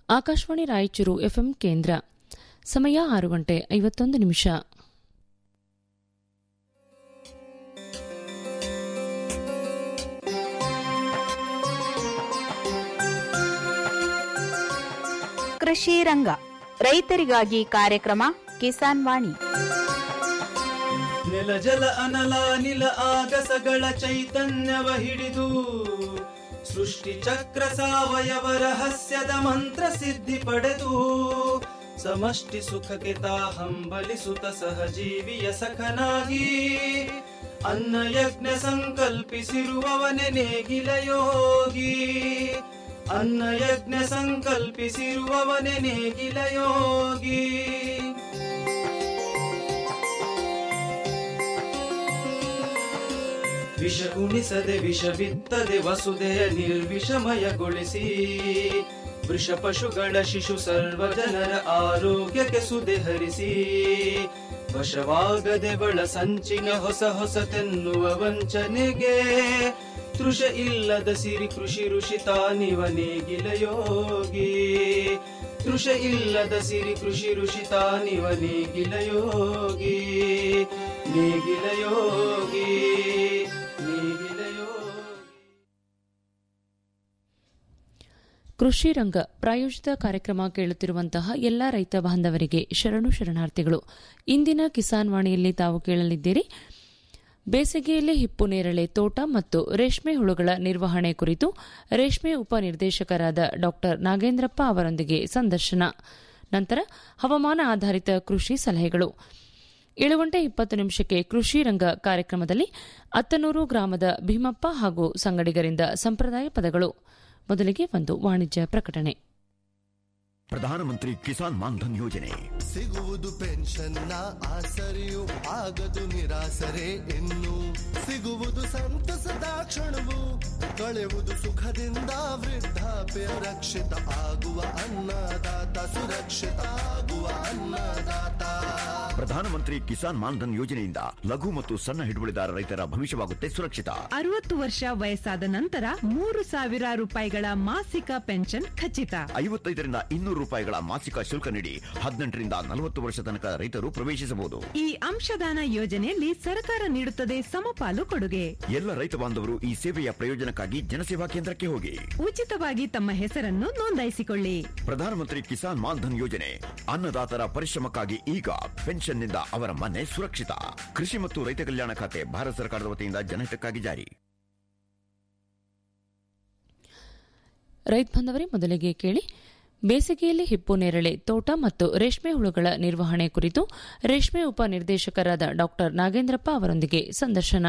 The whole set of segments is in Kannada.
ಆಕಾಶವಾಣಿ ರಾಯಚೂರು ಎಫ್ಎಂ ಕೇಂದ್ರ ಸಮಯ ಆರು ಗಂಟೆ ಐವತ್ತೊಂದು ನಿಮಿಷ ಕೃಷಿ ರಂಗ ರೈತರಿಗಾಗಿ ಕಾರ್ಯಕ್ರಮ ಕಿಸಾನ್ ವಾಣಿ ನೆಲ ಜಲ ಅನಲ ನಿಲ ಆಗಸಗಳ ಚೈತನ್ಯವ ಹಿಡಿದು ಸೃಷ್ಟಿ ಚಕ್ರ ಸಾವಯವ ರಹಸ್ಯದ ಮಂತ್ರ ಸಿದ್ಧಿ ಪಡೆದು ಸಮಷ್ಟಿ ಸುಖಕ್ಕೆ ತಾ ಹಂಬಲಿಸುತ್ತ ಸಹಜೀವಿಯ ಸಖನಾಗಿ ಅನ್ನ ಯಜ್ಞ ಸಂಕಲ್ಪಿಸಿರುವವನೆ ನೇಗಿಲ ಯೋಗಿ ಅನ್ನ ಯಜ್ಞ ಸಂಕಲ್ಪಿಸಿರುವವನೆ ನೇಗಿಲ ಯೋಗಿ ವಿಷ ಉಣಿಸದೆ ವಿಷ ಬಿತ್ತದೆ ವಸುದೆಯ ನಿರ್ವಿಷಮಯಗೊಳಿಸಿ ವೃಷ ಪಶುಗಳ ಶಿಶು ಸರ್ವ ಜನರ ಆರೋಗ್ಯಕ್ಕೆ ಸುದೆ ಹರಿಸಿ ವಶವಾಗದೆ ಬಳ ಸಂಚಿನ ಹೊಸ ಹೊಸತೆನ್ನುವ ವಂಚನೆಗೆ ತೃಷ ಇಲ್ಲದ ಸಿರಿ ಕೃಷಿ ಋಷಿ ತಾನಿವ ನೇಗಿಲ ಯೋಗಿ ತೃಷ ಇಲ್ಲದ ಸಿರಿ ಕೃಷಿ ಋಷಿ ತಾನಿವ ನೇಗಿಲ ಯೋಗಿ ನೇಗಿಲ ಯೋಗಿ ನೇಗಿಲ ಯೋಗಿ ಕೃಷಿ ರಂಗ ಪ್ರಾಯೋಜಿತ ಕಾರ್ಯಕ್ರಮ ಕೇಳುತ್ತಿರುವಂತಹ ಎಲ್ಲ ರೈತ ಬಾಂಧವರಿಗೆ ಶರಣು ಶರಣಾರ್ಥಿಗಳು ಇಂದಿನ ಕಿಸಾನ್ ವಾಣಿಯಲ್ಲಿ ತಾವು ಕೇಳಲಿದ್ದೀರಿ ಬೇಸಿಗೆಯಲ್ಲಿ ಹಿಪ್ಪು ನೇರಳೆ ತೋಟ ಮತ್ತು ರೇಷ್ಮೆ ಹುಳುಗಳ ನಿರ್ವಹಣೆ ಕುರಿತು ರೇಷ್ಮೆ ಉಪನಿರ್ದೇಶಕರಾದ ಡಾ ನಾಗೇಂದ್ರಪ್ಪ ಅವರೊಂದಿಗೆ ಸಂದರ್ಶನ ನಂತರ ಹವಾಮಾನ ಆಧಾರಿತ ಕೃಷಿ ಸಲಹೆಗಳು ಏಳು ಗಂಟೆ ಇಪ್ಪತ್ತು ನಿಮಿಷಕ್ಕೆ ಕೃಷಿ ರಂಗ ಕಾರ್ಯಕ್ರಮದಲ್ಲಿ ಅತ್ತನೂರು ಗ್ರಾಮದ ಭೀಮಪ್ಪ ಹಾಗೂ ಸಂಗಡಿಗರಿಂದ ಸಂಪ್ರದಾಯ ಪದಗಳು ಮೊದಲಿಗೆ ಒಂದು ವಾಣಿಜ್ಯ ಪ್ರಕಟಣೆ ಪ್ರಧಾನಮಂತ್ರಿ ಕಿಸಾನ್ ಮಾನ್ಧನ್ ಯೋಜನೆ ಸಿಗುವುದು ಪೆನ್ಷನ್ನ ಆಸರೆಯು ಆಗದು ನಿರಾಸರೆ ಇನ್ನು ಸಿಗುವುದು ಸಂತಸದ ಕ್ಷಣವು ಕಳೆಯುವುದು ಸುಖದಿಂದ ವೃದ್ಧಾಪ್ಯ ರಕ್ಷಿತ ಆಗುವ ಅನ್ನದಾತ ಸುರಕ್ಷಿತ ಆಗುವ ಅನ್ನದಾತ ಪ್ರಧಾನಮಂತ್ರಿ ಕಿಸಾನ್ ಮಾನ್ಧನ್ ಯೋಜನೆಯಿಂದ ಲಘು ಮತ್ತು ಸಣ್ಣ ಹಿಡುವಳಿದಾರ ರೈತರ ಭವಿಷ್ಯವಾಗುತ್ತೆ ಸುರಕ್ಷಿತ ಅರವತ್ತು ವರ್ಷ ವಯಸ್ಸಾದ ನಂತರ ಮೂರು ಸಾವಿರ ರೂಪಾಯಿಗಳ ಮಾಸಿಕ ಪೆನ್ಷನ್ ಖಚಿತ ಐವತ್ತೈದರಿಂದ ಇನ್ನೂರು ರೂಪಾಯಿಗಳ ಮಾಸಿಕ ಶುಲ್ಕ ನೀಡಿ ಹದಿನೆಂಟರಿಂದ ನಲವತ್ತು ವರ್ಷ ತನಕ ರೈತರು ಪ್ರವೇಶಿಸಬಹುದು ಈ ಅಂಶದಾನ ಯೋಜನೆಯಲ್ಲಿ ಸರ್ಕಾರ ನೀಡುತ್ತದೆ ಸಮಪಾಲು ಕೊಡುಗೆ ಎಲ್ಲ ರೈತ ಬಾಂಧವರು ಈ ಸೇವೆಯ ಪ್ರಯೋಜನಕ್ಕಾಗಿ ಜನಸೇವಾ ಕೇಂದ್ರಕ್ಕೆ ಹೋಗಿ ಉಚಿತವಾಗಿ ತಮ್ಮ ಹೆಸರನ್ನು ನೋಂದಾಯಿಸಿಕೊಳ್ಳಿ ಪ್ರಧಾನಮಂತ್ರಿ ಕಿಸಾನ್ ಮಾನ್ಧನ್ ಯೋಜನೆ ಅನ್ನದಾತರ ಪರಿಶ್ರಮಕ್ಕಾಗಿ ಈಗ ಪೆನ್ಷನ್ನಿಂದ ಅವರ ಮನೆ ಸುರಕ್ಷಿತ ಕೃಷಿ ಮತ್ತು ರೈತ ಕಲ್ಯಾಣ ಖಾತೆ ಭಾರತ ಸರ್ಕಾರದ ವತಿಯಿಂದ ಜನಹಿತಕ್ಕಾಗಿ ಜಾರಿ ರೈತ ಬಾಂಧವರೇ ಮೊದಲಿಗೆ ಕೇಳಿ ಬೇಸಿಗೆಯಲ್ಲಿ ಹಿಪ್ಪು ನೇರಳೆ ತೋಟ ಮತ್ತು ರೇಷ್ಮೆ ಹುಳುಗಳ ನಿರ್ವಹಣೆ ಕುರಿತು ರೇಷ್ಮೆ ಉಪನಿರ್ದೇಶಕರಾದ ಡಾ ನಾಗೇಂದ್ರಪ್ಪ ಅವರೊಂದಿಗೆ ಸಂದರ್ಶನ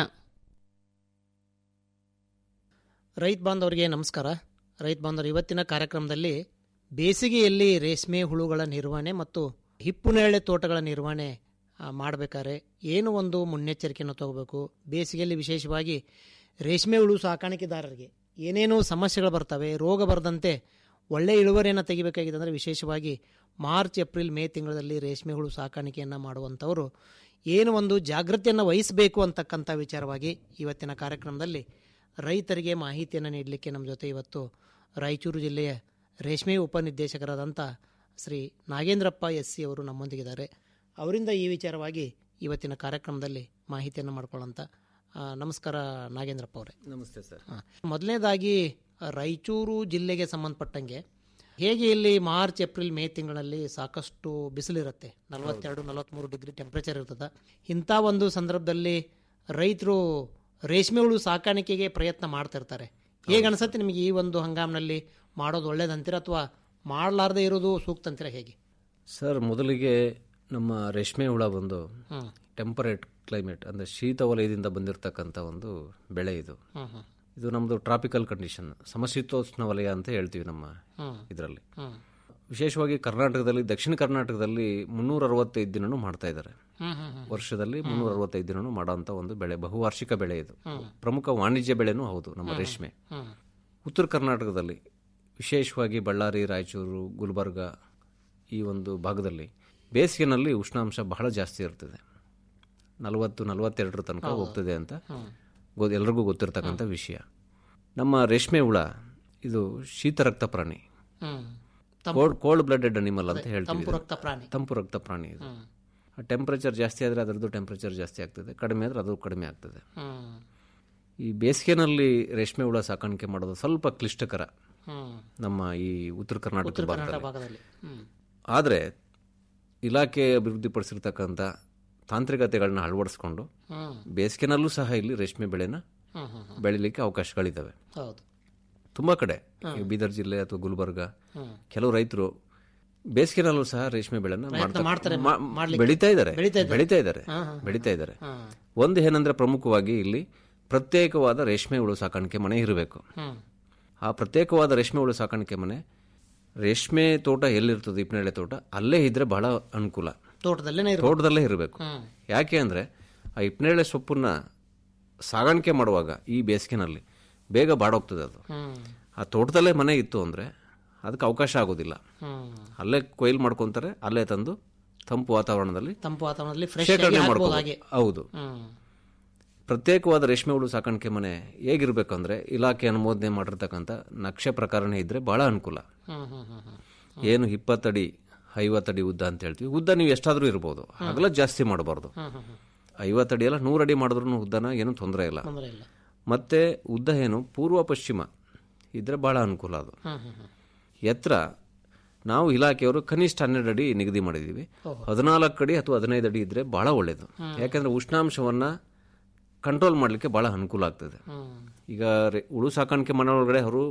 ರೈತ ಬಾಂಧವರಿಗೆ ನಮಸ್ಕಾರ ರೈತ ಬಾಂಧವರು ಇವತ್ತಿನ ಕಾರ್ಯಕ್ರಮದಲ್ಲಿ ಬೇಸಿಗೆಯಲ್ಲಿ ರೇಷ್ಮೆ ಹುಳುಗಳ ನಿರ್ವಹಣೆ ಮತ್ತು ಹಿಪ್ಪುನೇರಳೆ ತೋಟಗಳ ನಿರ್ವಹಣೆ ಮಾಡಬೇಕಾದ್ರೆ ಏನು ಒಂದು ಮುನ್ನೆಚ್ಚರಿಕೆಯನ್ನು ತಗೋಬೇಕು ಬೇಸಿಗೆಯಲ್ಲಿ ವಿಶೇಷವಾಗಿ ರೇಷ್ಮೆ ಹುಳು ಸಾಕಾಣಿಕೆದಾರರಿಗೆ ಏನೇನು ಸಮಸ್ಯೆಗಳು ಬರ್ತವೆ ರೋಗ ಬರದಂತೆ ಒಳ್ಳೆಯ ಇಳುವರಿಯನ್ನು ತೆಗಿಬೇಕಾಗಿದೆ ಅಂದರೆ ವಿಶೇಷವಾಗಿ ಮಾರ್ಚ್ ಏಪ್ರಿಲ್ ಮೇ ತಿಂಗಳಲ್ಲಿ ರೇಷ್ಮೆ ಹುಳು ಸಾಕಾಣಿಕೆಯನ್ನು ಮಾಡುವಂಥವರು ಏನು ಒಂದು ಜಾಗೃತಿಯನ್ನು ವಹಿಸಬೇಕು ಅಂತಕ್ಕಂಥ ವಿಚಾರವಾಗಿ ಇವತ್ತಿನ ಕಾರ್ಯಕ್ರಮದಲ್ಲಿ ರೈತರಿಗೆ ಮಾಹಿತಿಯನ್ನು ನೀಡಲಿಕ್ಕೆ ನಮ್ಮ ಜೊತೆ ಇವತ್ತು ರಾಯಚೂರು ಜಿಲ್ಲೆಯ ರೇಷ್ಮೆ ಉಪನಿರ್ದೇಶಕರಾದಂಥ ಶ್ರೀ ನಾಗೇಂದ್ರಪ್ಪ ಎಸ್ ಸಿ ಅವರು ನಮ್ಮೊಂದಿಗಿದ್ದಾರೆ ಅವರಿಂದ ಈ ವಿಚಾರವಾಗಿ ಇವತ್ತಿನ ಕಾರ್ಯಕ್ರಮದಲ್ಲಿ ಮಾಹಿತಿಯನ್ನು ಮಾಡ್ಕೊಳ್ಳೋಂಥ ಆ, ನಮಸ್ಕಾರ ನಾಗೇಂದ್ರಪ್ಪ ಅವರೇ ನಮಸ್ತೆ ಸರ್ ಹಾಂ. ಮೊದಲನೇದಾಗಿ ರಾಯಚೂರು ಜಿಲ್ಲೆಗೆ ಸಂಬಂಧಪಟ್ಟಂಗೆ ಹೇಗೆ ಇಲ್ಲಿ ಮಾರ್ಚ್ ಏಪ್ರಿಲ್ ಮೇ ತಿಂಗಳಲ್ಲಿ ಸಾಕಷ್ಟು ಬಿಸಿಲಿರುತ್ತೆ ನಲವತ್ತೆರಡು ನಲವತ್ತ್ಮೂರು ಡಿಗ್ರಿ ಟೆಂಪ್ರೇಚರ್ ಇರ್ತದೆ ಇಂಥ ಒಂದು ಸಂದರ್ಭದಲ್ಲಿ ರೈತರು ರೇಷ್ಮೆ ಹುಳು ಸಾಕಾಣಿಕೆಗೆ ಪ್ರಯತ್ನ ಮಾಡ್ತಿರ್ತಾರೆ ಹೇಗೆ ಅನ್ಸುತ್ತೆ ನಿಮಗೆ ಈ ಒಂದು ಹಂಗಾಮಿನಲ್ಲಿ ಮಾಡೋದು ಒಳ್ಳೇದಂತೀರ ಅಥವಾ ಮಾಡಲಾರ್ದೇ ಇರೋದು ಸೂಕ್ತ ಅಂತೀರ ಹೇಗೆ ಸರ್ ಮೊದಲಿಗೆ ನಮ್ಮ ರೇಷ್ಮೆ ಹುಳ ಬಂದು ಹ್ಮ್. ಟೆಂಪರೇಟ್ ಕ್ಲೈಮೇಟ್ ಅಂದರೆ ಶೀತ ವಲಯದಿಂದ ಬಂದಿರತಕ್ಕಂಥ ಒಂದು ಬೆಳೆ ಇದು ಹ್ಮ್ ಹ್ಮ್ ಇದು ನಮ್ಮದು ಟ್ರಾಪಿಕಲ್ ಕಂಡೀಷನ್ ಸಮಶೀತೋಷ್ಣ ವಲಯ ಅಂತ ಹೇಳ್ತೀವಿ ನಮ್ಮ ಹ್ಮ್. ಇದರಲ್ಲಿ ಹ್ಮ್. ವಿಶೇಷವಾಗಿ ಕರ್ನಾಟಕದಲ್ಲಿ ದಕ್ಷಿಣ ಕರ್ನಾಟಕದಲ್ಲಿ ಮುನ್ನೂರ ಅರವತ್ತೈದು ದಿನನೂ ಮಾಡ್ತಾ ಇದ್ದಾರೆ ಹ್ಮ್ ಹ್ಮ್ ಹ್ಮ್. ವರ್ಷದಲ್ಲಿ ಮುನ್ನೂರ ಅರವತ್ತೈದು ದಿನನೂ ಮಾಡೋಂಥ ಒಂದು ಬೆಳೆ ಬಹುವಾರ್ಷಿಕ ಬೆಳೆ ಇದು ಪ್ರಮುಖ ವಾಣಿಜ್ಯ ಬೆಳೆನೂ ಹೌದು ನಮ್ಮ ರೇಷ್ಮೆ ಹ್ಮ್. ಉತ್ತರ ಕರ್ನಾಟಕದಲ್ಲಿ ವಿಶೇಷವಾಗಿ ಬಳ್ಳಾರಿ ರಾಯಚೂರು ಗುಲ್ಬರ್ಗ ಈ ಒಂದು ಭಾಗದಲ್ಲಿ ಬೇಸಿಗೆನಲ್ಲಿ ಉಷ್ಣಾಂಶ ಬಹಳ ಜಾಸ್ತಿ ಇರ್ತದೆ ನಲವತ್ತು ನಲವತ್ತೆರಡರ ತನಕ ಹೋಗ್ತದೆ ಅಂತ ಗೊ- ಎಲ್ರಿಗೂ ಗೊತ್ತಿರ್ತಕ್ಕಂಥ ವಿಷಯ ನಮ್ಮ ರೇಷ್ಮೆ ಹುಳ ಇದು ಶೀತರಕ್ತ ಪ್ರಾಣಿ hmm cold cold blooded animal ಅಂತ ಹೇಳ್ತೀವಿ ತಂಪು ಇದನ್ನ. ರಕ್ತ ಪ್ರಾಣಿ ತಂಪು ರಕ್ತ ಪ್ರಾಣಿ ಇದು ಟೆಂಪರೇಚರ್ ಜಾಸ್ತಿ ಆದರೆ ಅದರದ್ದು ಟೆಂಪರೇಚರ್ ಜಾಸ್ತಿ ಆಗ್ತದೆ ಕಡಿಮೆ ಆದರೆ ಅದು ಕಡಿಮೆ ಆಗ್ತದೆ ಹ್ಮ್ ಈ ಬೇಸಿಗೆನಲ್ಲಿ ರೇಷ್ಮೆ ಹುಳ ಸಾಕಾಣಿಕೆ ಮಾಡೋದು ಸ್ವಲ್ಪ ಕ್ಲಿಷ್ಟಕರ ಹ್ಮ್ ನಮ್ಮ ಈ ಉತ್ತರ ಕರ್ನಾಟಕ ಉತ್ತರ ಕನ್ನಡ ಭಾಗದಲ್ಲಿ ಭಾಗದಲ್ಲಿ ಹ್ಮ್ ಆದರೆ ಇಲಾಖೆ ಅಭಿವೃದ್ಧಿಪಡಿಸಿರ್ತಕ್ಕಂಥ ತಾಂತ್ರಿಕತೆಗಳನ್ನ ಅಳವಡಿಸ್ಕೊಂಡು ಹ್ಮ್ ಬೇಸಿಗೆನಲ್ಲೂ ಸಹ ಇಲ್ಲಿ ರೇಷ್ಮೆ ಬೆಳೆನ ಹ್ಮ್ ಹ್ಮ್ ಹ್ಮ್ ಬೆಳಿಲಿಕ್ಕೆ ಅವಕಾಶಗಳಿದ್ದಾವೆ ಹೌದು ತುಂಬ ಕಡೆ ಈ ಬೀದರ್ ಜಿಲ್ಲೆ ಅಥವಾ ಗುಲ್ಬರ್ಗ ಕೆಲವು ರೈತರು ಬೇಸಿಗೆನಲ್ಲೂ ಸಹ ರೇಷ್ಮೆ ಬೆಳೆನ ಮಾಡ್ತಾರೆ ಮಾಡ್ತಾರೆ, ಮಾ- ಮಾಡ್ಲಿಕ್ಕೆ. ಬೆಳೀತಾ ಇದ್ದಾರೆ ಬೆಳೀತಾ ಇದ್ದಾರೆ. ಬೆಳೀತಾ ಇದ್ದಾರೆ ಹಾ, ಹಾ. ಬೆಳೀತಾ ಇದ್ದಾರೆ ಹ್ಮ್ ಒಂದು ಏನಂದ್ರೆ ಪ್ರಮುಖವಾಗಿ ಇಲ್ಲಿ ಪ್ರತ್ಯೇಕವಾದ ರೇಷ್ಮೆ ಹುಳು ಸಾಕಾಣಿಕೆ ಮನೆ ಇರಬೇಕು ಹ್ಮ್ ಆ ಪ್ರತ್ಯೇಕವಾದ ರೇಷ್ಮೆ ಹುಳು ಸಾಕಾಣಿಕೆ ಮನೆ ರೇಷ್ಮೆ ತೋಟ ಎಲ್ಲಿರ್ತದೆ ಇಪ್ಪನೇಳೆ ತೋಟ ಅಲ್ಲೇ ಇದ್ರೆ ಬಹಳ ಅನುಕೂಲ ತೋಟದಲ್ಲೇನೆ ಇರ್ಬೇಕು ತೋಟದಲ್ಲೇ ಇರಬೇಕು ಹ್ಮ್ ಯಾಕೆ ಅಂದರೆ ಆ ಇಪ್ಪನೇಳೆ ಸೊಪ್ಪನ್ನ ಸಾಗಾಣಿಕೆ ಮಾಡುವಾಗ ಈ ಬೇಸಿಗೆನಲ್ಲಿ ಬೇಗ ಬಾಡೋಗ್ತದೆ ಅದು ಹ್ಮ್ ಆ ತೋಟದಲ್ಲೇ ಮನೆ ಇತ್ತು ಅಂದರೆ ಅದಕ್ಕೆ ಅವಕಾಶ ಆಗೋದಿಲ್ಲ ಹ್ಮ್ ಅಲ್ಲೇ ಕೊಯ್ಲು ಮಾಡ್ಕೊತಾರೆ ಅಲ್ಲೇ ತಂದು ತಂಪು ವಾತಾವರಣದಲ್ಲಿ ತಂಪು ವಾತಾವರಣದಲ್ಲಿ ಫ್ರೆಶ್ ಶೇಖರಣೆ ಆಗಿ ಮಾಡ್ಬೋದು ಹಾಗೆ ಹೌದು ಹ್ಮ್ ಪ್ರತ್ಯೇಕವಾದ ರೇಷ್ಮೆ ಹುಳು ಸಾಕಾಣಿಕೆ ಮನೆ ಹೇಗಿರ್ಬೇಕಂದ್ರೆ ಇಲಾಖೆ ಅನುಮೋದನೆ ಮಾಡಿರ್ತಕ್ಕಂಥ ನಕ್ಷೆ ಪ್ರಕಾರನೇ ಇದ್ರೆ ಬಹಳ ಅನುಕೂಲ ಹ್ಮ್ ಹ್ಮ್ ಹ್ಮ್ ಹ್ಮ್ ಏನು ಇಪ್ಪತ್ತಡಿ ಐವತ್ತಡಿ ಉದ್ದ ಅಂತ ಹೇಳ್ತೀವಿ ಉದ್ದ ನೀವು ಎಷ್ಟಾದರೂ ಇರ್ಬೋದು ಅಗಲ ಜಾಸ್ತಿ ಮಾಡಬಾರ್ದು ಹ್ಮ್ ಹ್ಮ್ ಹ್ಮ್ ಐವತ್ತಡಿ ಅಲ್ಲ ನೂರಡಿ ಮಾಡಿದ್ರು ಉದ್ದನ ಏನು ತೊಂದರೆ ಇಲ್ಲ ತೊಂದರೆ ಇಲ್ಲ ಮತ್ತೆ ಉದ್ದ ಏನು ಪೂರ್ವ ಪಶ್ಚಿಮ ಇದ್ರೆ ಬಹಳ ಅನುಕೂಲ ಅದು ಹ್ಮ್ ಹ್ಮ್ ಹ್ಮ್ ಎತ್ತರ ನಾವು ಇಲಾಖೆಯವರು ಕನಿಷ್ಠ ಹನ್ನೆರಡು ಅಡಿ ನಿಗದಿ ಮಾಡಿದ್ದೀವಿ ಹದಿನಾಲ್ಕು ಅಡಿ ಅಥವಾ ಹದಿನೈದು ಅಡಿ ಇದ್ರೆ ಬಹಳ ಒಳ್ಳೇದು ಯಾಕಂದ್ರೆ ಉಷ್ಣಾಂಶವನ್ನ ಕಂಟ್ರೋಲ್ ಮಾಡಲಿಕ್ಕೆ ಬಹಳ ಅನುಕೂಲ ಆಗ್ತದೆ ಹ್ಮ್ ಈಗ ರೇ- ಹುಳು ಸಾಕಾಣಿಕೆ ಮನೆ ಒಳಗಡೆ ಅವರು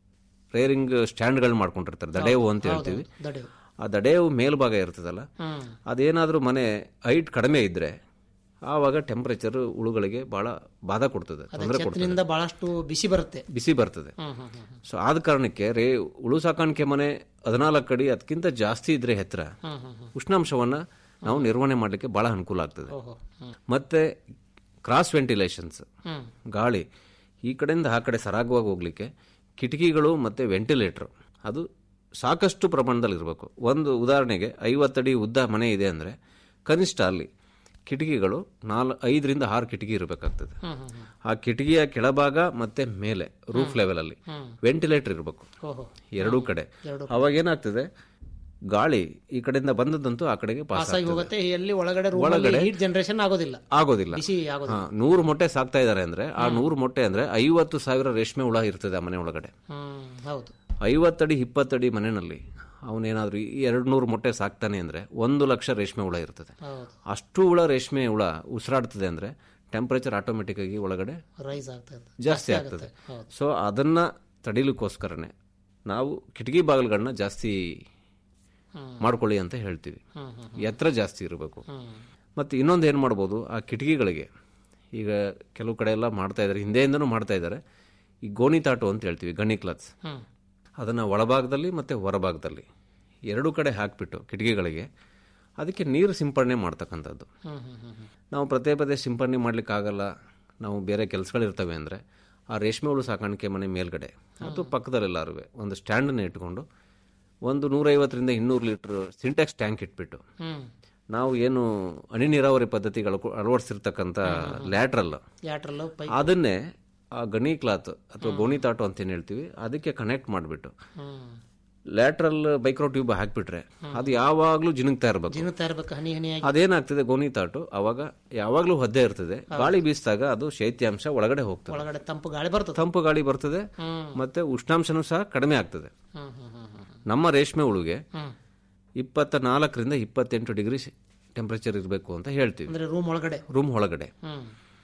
ರೇರಿಂಗ್ ಸ್ಟ್ಯಾಂಡ್ಗಳು ಮಾಡ್ಕೊಂಡಿರ್ತಾರೆ ದಡೇವು ಅಂತ ಹೇಳ್ತೀವಿ ದಡೆವು ಆ ದಡೇವು ಮೇಲ್ಭಾಗ ಇರ್ತದಲ್ಲ ಹ್ಮ್ ಅದೇನಾದರೂ ಮನೆ ಹೈಟ್ ಕಡಿಮೆ ಇದ್ರೆ ಆವಾಗ ಟೆಂಪರೇಚರ್ ಹುಳುಗಳಿಗೆ ಬಹಳ ಬಾಧ ಕೊಡ್ತದೆ ತೊಂದರೆ ಕೊಡ್ತದೆ ಛತ್ರಿಯಿಂದ ಬಹಳಷ್ಟು ಬಿಸಿ ಬರುತ್ತೆ ಬಿಸಿ ಬರ್ತದೆ ಹ್ಮ್ ಹ್ಮ್ ಹ್ಮ್ ಸೊ ಆದ ಕಾರಣಕ್ಕೆ ರೇ ಹುಳು ಸಾಕಾಣಿಕೆ ಮನೆ ಹದಿನಾಲ್ಕು ಅಡಿ ಅದಕ್ಕಿಂತ ಜಾಸ್ತಿ ಇದ್ರೆ ಎತ್ತರ ಹ್ಮ್ ಹ್ಮ್ ಹ್ಮ್ ಉಷ್ಣಾಂಶವನ್ನ ನಾವು ನಿರ್ವಹಣೆ ಮಾಡಲಿಕ್ಕೆ ಬಹಳ ಅನುಕೂಲ ಆಗ್ತದೆ ಓಹೋ ಹ್ಮ್ ಮತ್ತೆ ಕ್ರಾಸ್ ವೆಂಟಿಲೇಷನ್ಸ್ ಹ್ಮ್ ಗಾಳಿ ಈ ಕಡೆಯಿಂದ ಆ ಕಡೆ ಸರಾಗವಾಗಿ ಹೋಗ್ಲಿಕ್ಕೆ ಕಿಟಕಿಗಳು ಮತ್ತು ವೆಂಟಿಲೇಟರ್ ಅದು ಸಾಕಷ್ಟು ಪ್ರಮಾಣದಲ್ಲಿ ಇರಬೇಕು ಒಂದು ಉದಾಹರಣೆಗೆ ಐವತ್ತಡಿ ಉದ್ದ ಮನೆ ಇದೆ ಅಂದರೆ ಕನಿಷ್ಠ ಅಲ್ಲಿ ಕಿಟಕಿಗಳು ನಾಲ್ ಐದರಿಂದ ಆರು ಕಿಟಕಿ ಇರಬೇಕಾಗ್ತದೆ ಆ ಕಿಟಕಿಯ ಕೆಳಭಾಗ ಮತ್ತೆ ಮೇಲೆ ರೂಫ್ ಲೆವೆಲಲ್ಲಿ ವೆಂಟಿಲೇಟರ್ ಇರಬೇಕು ಓಹೋ ಎರಡೂ ಕಡೆ ಅವಾಗ ಏನಾಗ್ತದೆ ಗಾಳಿ ಈ ಕಡೆಯಿಂದ ಬಂದದ್ದಂತೂ ಆ ಕಡೆಗೆ ಪಾಸ್ ಪಾಸಾಗಿ ಹೋಗುತ್ತೆ ಎಲ್ಲಿ ಒಳಗಡೆ ರೂಮ್ ಒಳಗಡೆ ಹೀಟ್ ಜನರೇಷನ್ ಆಗೋದಿಲ್ಲ ಆಗೋದಿಲ್ಲ ಬಿಸಿ ಆಗೋದಿಲ್ಲ ಹಾ, ನೂರು ಮೊಟ್ಟೆ ಸಾಕ್ತಾ ಇದ್ದಾರೆ ಅಂದ್ರೆ ಆ ನೂರು ಮೊಟ್ಟೆ ಅಂದ್ರೆ ಐವತ್ತು ಸಾವಿರ ರೇಷ್ಮೆ ಹುಳ ಇರ್ತದೆ ಆ ಮನೆ ಒಳಗಡೆ ಹ್ಮ್ ಹೌದು ಐವತ್ತಡಿ ಇಪ್ಪತ್ತಡಿ ಮನೆಯಲ್ಲಿ ಅವನೇನಾದ್ರೂ ಎರಡು ನೂರು ಮೊಟ್ಟೆ ಸಾಕ್ತಾನೆ ಅಂದ್ರೆ ಒಂದು ಲಕ್ಷ ರೇಷ್ಮೆ ಹುಳ ಇರ್ತದೆ ಹೌದು ಅಷ್ಟು ಹುಳ ರೇಷ್ಮೆ ಹುಳ ಉಸಿರಾಡ್ತದೆ ಅಂದ್ರೆ ಟೆಂಪರೇಚರ್ ಆಟೋಮೆಟಿಕ್ ಆಗಿ ಒಳಗಡೆ ರೈಸ್ ಆಗ್ತದೆ ಜಾಸ್ತಿ ಆಗ್ತದೆ ಸೊ ಅದನ್ನ ತಡಿಲಿಕ್ಕೋಸ್ಕರನೇ ನಾವು ಕಿಟಕಿ ಬಾಗಿಲುಗಳನ್ನ ಜಾಸ್ತಿ ಮಾಡ್ಕೊಳ್ಳಿ ಅಂತ ಹೇಳ್ತೀವಿ ಎತ್ತರ ಜಾಸ್ತಿ ಇರಬೇಕು ಮತ್ತು ಇನ್ನೊಂದು ಏನು ಮಾಡ್ಬೋದು ಆ ಕಿಟಕಿಗಳಿಗೆ ಈಗ ಕೆಲವು ಕಡೆ ಎಲ್ಲ ಮಾಡ್ತಾ ಇದ್ದಾರೆ ಹಿಂದೆಯಿಂದನೂ ಮಾಡ್ತಾ ಇದ್ದಾರೆ ಈ ಗೋಣಿ ತಾಟು ಅಂತ ಹೇಳ್ತೀವಿ ಗಣಿ ಕ್ಲಾತ್ಸ್ ಹ್ಮ್ ಅದನ್ನು ಒಳಭಾಗದಲ್ಲಿ ಮತ್ತು ಹೊರಭಾಗದಲ್ಲಿ ಎರಡೂ ಕಡೆ ಹಾಕಿಬಿಟ್ಟು ಕಿಟಕಿಗಳಿಗೆ ಅದಕ್ಕೆ ನೀರು ಸಿಂಪಡಣೆ ಮಾಡ್ತಕ್ಕಂಥದ್ದು ಹ್ಮ್ ಹ್ಮ್ ಹ್ಮ್ ಹ್ಮ್ ನಾವು ಪದೇ ಪದೇ ಸಿಂಪಡಣೆ ಮಾಡ್ಲಿಕ್ಕಾಗಲ್ಲ ನಾವು ಬೇರೆ ಕೆಲಸಗಳಿರ್ತವೆ ಅಂದರೆ ಆ ರೇಷ್ಮೆ ಹುಳು ಸಾಕಾಣಿಕೆ ಮನೆ ಮೇಲ್ಗಡೆ ಅಥವಾ ಪಕ್ಕದಲ್ಲೆಲ್ಲಾರು ಒಂದು ಸ್ಟ್ಯಾಂಡನ್ನು ಇಟ್ಕೊಂಡು ಒಂದು ನೂರೈವತ್ತರಿಂದ ಇನ್ನೂರು ಲೀಟ್ರ್ ಸಿಂಟ್ಯಾಕ್ಸ್ ಟ್ಯಾಂಕ್ ಇಟ್ಬಿಟ್ಟು ಹ್ಮ್ ನಾವು ಏನು ಹನಿ ನೀರಾವರಿ ಪದ್ಧತಿಗಳು ಅಳವಡಿಸಿರ್ತಕ್ಕಂಥ ಲ್ಯಾಟ್ರಲ್ ಯಾಟ್ರಲ್ಲು ಪೈ ಅದನ್ನೇ ಆ ಗಣಿ ಕ್ಲಾತ್ ಅಥವಾ ಗೋಣಿ ತಾಟು ಅಂತ ಏನು ಹೇಳ್ತೀವಿ ಅದಕ್ಕೆ ಕನೆಕ್ಟ್ ಮಾಡಿಬಿಟ್ಟು ಹ್ಮ್ ಲ್ಯಾಟ್ರಲ್ ಬೈಕ್ರೋ ಟ್ಯೂಬ್ ಹಾಕ್ಬಿಟ್ರೆ ಅದು ಯಾವಾಗಲೂ ಜಿನುಗ್ತಾ ಇರಬೇಕು ಜಿನುತ್ತಾ ಇರ್ಬೇಕು ಹನಿ ಹನಿಯಾಗಿ ಅದೇನಾಗ್ತದೆ ಗೋಣಿ ತಾಟು ಅವಾಗ ಯಾವಾಗಲೂ ಹೊದ್ದೆ ಇರ್ತದೆ ಗಾಳಿ ಬೀಸಿದಾಗ ಅದು ಶೈತ್ಯಾಂಶ ಒಳಗಡೆ ಹೋಗ್ತದೆ ಒಳಗಡೆ ತಂಪು ಗಾಳಿ ಬರ್ತದೆ ತಂಪು ಗಾಳಿ ಬರ್ತದೆ ಮತ್ತೆ ಉಷ್ಣಾಂಶನೂ ಸಹ ಕಡಿಮೆ ಆಗ್ತದೆ ಹ್ಮ್ ಹ್ಮ್ ಹ್ಮ್ ಹ್ಮ್ ನಮ್ಮ ರೇಷ್ಮೆ ಹುಳುಗೆ ಹ್ಮ್ ಇಪ್ಪತ್ತ ನಾಲ್ಕರಿಂದ ಇಪ್ಪತ್ತೆಂಟು ಡಿಗ್ರಿ ಟೆಂಪರೇಚರ್ ಇರಬೇಕು ಅಂತ ಹೇಳ್ತೀವಿ ಅಂದ್ರೆ ರೂಮ್ ಒಳಗಡೆ ರೂಮ್ ಒಳಗಡೆ ಹ್ಮ್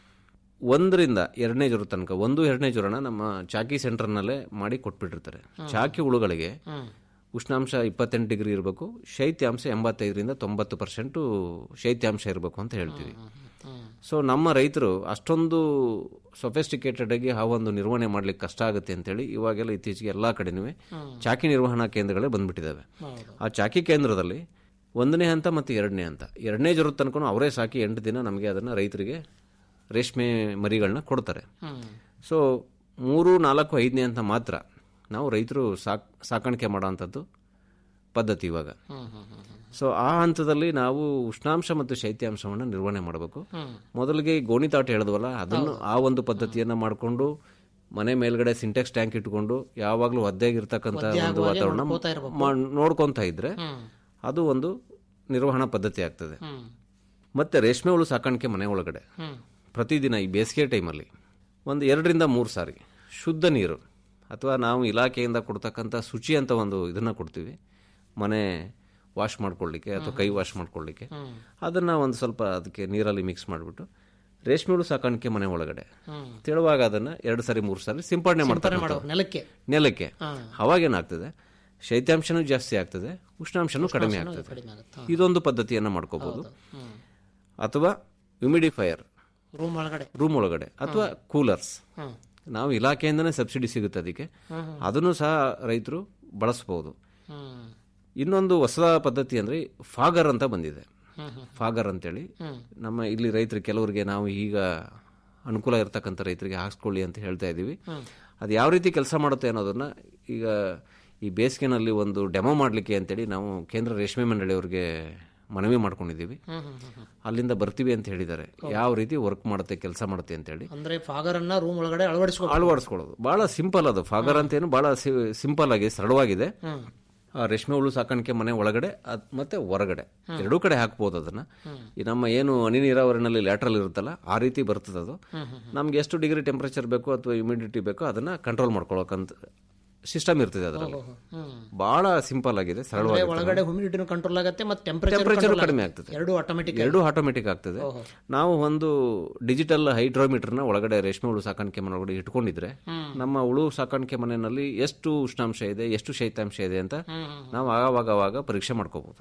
ಒಂದರಿಂದ ಎರಡನೇ ಜ್ವರ ತನಕ ಒಂದು ಎರಡನೇ ಜ್ವರನ ನಮ್ಮ ಚಾಕಿ ಸೆಂಟರ್ನಲ್ಲೇ ಮಾಡಿ ಕೊಟ್ಬಿಟ್ಟಿರ್ತಾರೆ ಚಾಕಿ ಹುಳುಗಳಿಗೆ ಹ್ಮ್ ಉಷ್ಣಾಂಶ ಇಪ್ಪತ್ತೆಂಟು ಡಿಗ್ರಿ ಇರಬೇಕು ಶೈತ್ಯಾಂಶ ಎಂಬತ್ತೈದರಿಂದ ತೊಂಬತ್ತು ಪರ್ಸೆಂಟು ಶೈತ್ಯಾಂಶ ಇರಬೇಕು ಅಂತ ಹೇಳ್ತೀವಿ ಹ್ಮ್ ಸೊ ನಮ್ಮ ರೈತರು ಅಷ್ಟೊಂದು ಸೊಫೆಸ್ಟಿಕೇಟೆಡ್ ಆಗಿ ಆ ಒಂದು ನಿರ್ವಹಣೆ ಮಾಡ್ಲಿಕ್ಕೆ ಕಷ್ಟ ಆಗುತ್ತೆ ಅಂತೇಳಿ ಇವಾಗೆಲ್ಲ ಇತ್ತೀಚೆಗೆ ಎಲ್ಲ ಕಡೆನೂ ಚಾಕಿ ನಿರ್ವಹಣಾ ಕೇಂದ್ರಗಳೇ ಬಂದ್ಬಿಟ್ಟಿದ್ದಾವೆ ಹೌದು ಆ ಚಾಕಿ ಕೇಂದ್ರದಲ್ಲಿ ಒಂದನೇ ಹಂತ ಮತ್ತು ಎರಡನೇ ಹಂತ ಎರಡನೇ ಜ್ವರದ ತನಕ ಅವರೇ ಸಾಕಿ ಎಂಟು ದಿನ ನಮಗೆ ಅದನ್ನು ರೈತರಿಗೆ ರೇಷ್ಮೆ ಮರಿಗಳನ್ನ ಕೊಡ್ತಾರೆ ಹ್ಮ್ ಸೊ ಮೂರು ನಾಲ್ಕು ಐದನೇ ಹಂತ ಮಾತ್ರ ನಾವು ರೈತರು ಸಾಕ್ ಸಾಕಾಣಿಕೆ ಮಾಡೋವಂಥದ್ದು ಪದ್ಧತಿ ಇವಾಗ ಹ್ಮ್ ಹ್ಮ್ ಹ್ಮ್ ಹ್ಮ್ ಸೊ ಆ ಹಂತದಲ್ಲಿ ನಾವು ಉಷ್ಣಾಂಶ ಮತ್ತು ಶೈತ್ಯಾಂಶವನ್ನು ನಿರ್ವಹಣೆ ಮಾಡಬೇಕು ಹ್ಮ್. ಮೊದಲಿಗೆ ಈ ಗೋಣಿತಾಟ ಹೇಳಿದ್ವಲ್ಲ ಅದನ್ನು ಆ ಒಂದು ಪದ್ಧತಿಯನ್ನು ಮಾಡಿಕೊಂಡು ಮನೆ ಮೇಲ್ಗಡೆ ಸಿಂಟೆಕ್ಸ್ ಟ್ಯಾಂಕ್ ಇಟ್ಕೊಂಡು ಯಾವಾಗಲೂ ಒದ್ದೆಗಿರ್ತಕ್ಕಂಥ ಒದ್ದೆ ಒಂದು ಆಗುವಾಗೆ ವಾತಾವರಣ ನೋಡ್ಕೋತಾ ಇರ್ಬೇಕು. ಮಾ- ನೋಡ್ಕೊಂತ ಇದ್ರೆ ಹ್ಮ್. ಅದು ಒಂದು ನಿರ್ವಹಣಾ ಪದ್ಧತಿ ಆಗ್ತದೆ ಹ್ಮ್. ಮತ್ತೆ ರೇಷ್ಮೆ ಹುಳು ಸಾಕಾಣಿಕೆ ಮನೆ ಒಳಗಡೆ ಹ್ಮ್. ಪ್ರತಿದಿನ ಈ ಬೇಸಿಗೆ ಟೈಮಲ್ಲಿ ಒಂದು ಎರಡರಿಂದ ಮೂರು ಸಾರಿ ಶುದ್ಧ ನೀರು ಅಥವಾ ನಾವು ಇಲಾಖೆಯಿಂದ ಕೊಡ್ತಕ್ಕಂಥ ಶುಚಿ ಅಂತ ಒಂದು ಇದನ್ನು ಕೊಡ್ತೀವಿ ಮನೆ ವಾಶ್ ಮಾಡ್ಕೊಳ್ಳಿಕ್ಕೆ ಅಥವಾ ಕೈ ವಾಶ್ ಮಾಡ್ಕೊಳ್ಳಿಕ್ಕೆ ಅದನ್ನು ಒಂದು ಸ್ವಲ್ಪ ಅದಕ್ಕೆ ನೀರಲ್ಲಿ ಮಿಕ್ಸ್ ಮಾಡಿಬಿಟ್ಟು ರೇಷ್ಮೆ ಹುಳು ಸಾಕಾಣಿಕೆ ಮನೆ ಒಳಗಡೆ ತೆಳುವಾಗ ಅದನ್ನು ಎರಡು ಸಾರಿ ಮೂರು ಸಾರಿ ಸಿಂಪಡಣೆ ಮಾಡ್ತಾರೆ ಮಾಡ್ಬೇಕು ನೆಲಕ್ಕೆ ನೆಲಕ್ಕೆ ಅವಾಗೇನಾಗ್ತದೆ ಶೈತ್ಯಾಂಶನೂ ಜಾಸ್ತಿ ಆಗ್ತದೆ ಉಷ್ಣಾಂಶನೂ ಕಡಿಮೆ ಆಗ್ತದೆ ಕಡಿಮೆ ಆಗುತ್ತೆ ಇದೊಂದು ಪದ್ಧತಿಯನ್ನು ಮಾಡ್ಕೋಬಹುದು ಅಥವಾ ಹ್ಯುಮಿಡಿಫೈಯರ್ ರೂಮ್ ಒಳಗಡೆ ರೂಮ್ ಒಳಗಡೆ ಅಥವಾ ಕೂಲರ್ಸ್ ಹ್ಮ್. ನಾವು ಇಲಾಖೆಯಿಂದನೇ ಸಬ್ಸಿಡಿ ಸಿಗುತ್ತೆ ಅದಕ್ಕೆ ಅದನ್ನು ಸಹ ರೈತರು ಬಳಸಬಹುದು ಹ್ಮ್. ಇನ್ನೊಂದು ಹೊಸ ಪದ್ಧತಿ ಅಂದ್ರೆ ಫಾಗರ್ ಅಂತ ಬಂದಿದೆ ಫಾಗರ್ ಅಂತೇಳಿ ನಮ್ಮ ಇಲ್ಲಿ ರೈತರು ಕೆಲವರಿಗೆ ನಾವು ಈಗ ಅನುಕೂಲ ಇರತಕ್ಕಂಥ ರೈತರಿಗೆ ಹಾಕ್ಸ್ಕೊಳ್ಳಿ ಅಂತ ಹೇಳ್ತಾ ಇದ್ದೀವಿ ಅದು ಯಾವ ರೀತಿ ಕೆಲಸ ಮಾಡುತ್ತೆ ಅನ್ನೋದನ್ನ ಈಗ ಈ ಬೇಸಿಗೆನಲ್ಲಿ ಒಂದು ಡೆಮೋ ಮಾಡಲಿಕ್ಕೆ ಅಂತೇಳಿ ನಾವು ಕೇಂದ್ರ ರೇಷ್ಮೆ ಮಂಡಳಿಯವ್ರಿಗೆ ಮನವಿ ಮಾಡ್ಕೊಂಡಿದ್ದೀವಿ ಅಲ್ಲಿಂದ ಬರ್ತೀವಿ ಅಂತ ಹೇಳಿದ್ದಾರೆ ಯಾವ ರೀತಿ ವರ್ಕ್ ಮಾಡುತ್ತೆ ಕೆಲಸ ಮಾಡುತ್ತೆ ಅಂತೇಳಿ ಅಂದ್ರೆ ಫಾಗರ್ ಅನ್ನ ರೂಮ್ ಒಳಗಡೆ ಅಳವಡಿಸ್ಕೊ ಅಳವಡಿಸ್ಕೊಳ್ಳೋದು ಬಹಳ ಸಿಂಪಲ್ ಅದು ಫಾಗರ್ ಅಂತೇನು ಬಹಳ ಸಿಂಪಲ್ ಆಗಿ ಸರಳವಾಗಿದೆ ಆ ರೇಷ್ಮೆ ಹುಳು ಸಾಕಾಣಿಕೆ ಮನೆ ಒಳಗಡೆ ಅದ್- ಮತ್ತೆ ಹೊರಗಡೆ ಎರಡೂ ಕಡೆ ಹಾಕ್ಬೋದು ಅದನ್ನ ಈ ನಮ್ಮ ಏನು ಹನಿ ನೀರಾವರಿನಲ್ಲಿ ಲ್ಯಾಟ್ರಲ್ ಇರುತ್ತಲ್ಲ ಆ ರೀತಿ ಬರ್ತದೆ ಅದು ನಮ್ಗೆ ಎಷ್ಟು ಡಿಗ್ರಿ ಟೆಂಪರೇಚರ್ ಬೇಕೋ ಅಥವಾ ಹ್ಯುಮಿಡಿಟಿ ಬೇಕೋ ಅದನ್ನ ಕಂಟ್ರೋಲ್ ಮಾಡ್ಕೊಳ್ಳೋಕಂತ ಸಿಸ್ಟಮ್ ಇರ್ತದೆ ಅದರಲ್ಲಿ ಬಹಳ ಸಿಂಪಲ್ ಆಗಿದೆ ಸರಳವಾಗಿ ಒಳಗಡೆ ಹ್ಯೂಮಿಡಿಟಿನೂ ಕಂಟ್ರೋಲ್ ಆಗುತ್ತೆ ಮತ್ತೆ ಟೆಂಪರೇಚರ್ ಟೆಂಪರೇಚರ್ ಕಡಿಮೆ ಆಗ್ತದೆ ಎರಡು ಆಟೋಮೆಟಿಕ್ ಎರಡು ಆಟೋಮೆಟಿಕ್ ಆಗ್ತದೆ ನಾವು ಒಂದು ಡಿಜಿಟಲ್ ಹೈಡ್ರೋಮೀಟರ್ನ ಒಳಗಡೆ ರೇಷ್ಮೆ ಹುಳು ಸಾಕಾಣಿಕೆ ಮನೆ ಒಳಗಡೆ ಇಟ್ಕೊಂಡಿದ್ರೆ ನಮ್ಮ ಹುಳು ಸಾಕಾಣಿಕೆ ಮನೆಯಲ್ಲಿ ಎಷ್ಟು ಉಷ್ಣಾಂಶ ಇದೆ ಎಷ್ಟು ಶೈತ್ಯಾಂಶ ಇದೆ ಅಂತ ನಾವು ಆವಾಗ ಆವಾಗ ಪರೀಕ್ಷೆ ಮಾಡ್ಕೋಬಹುದು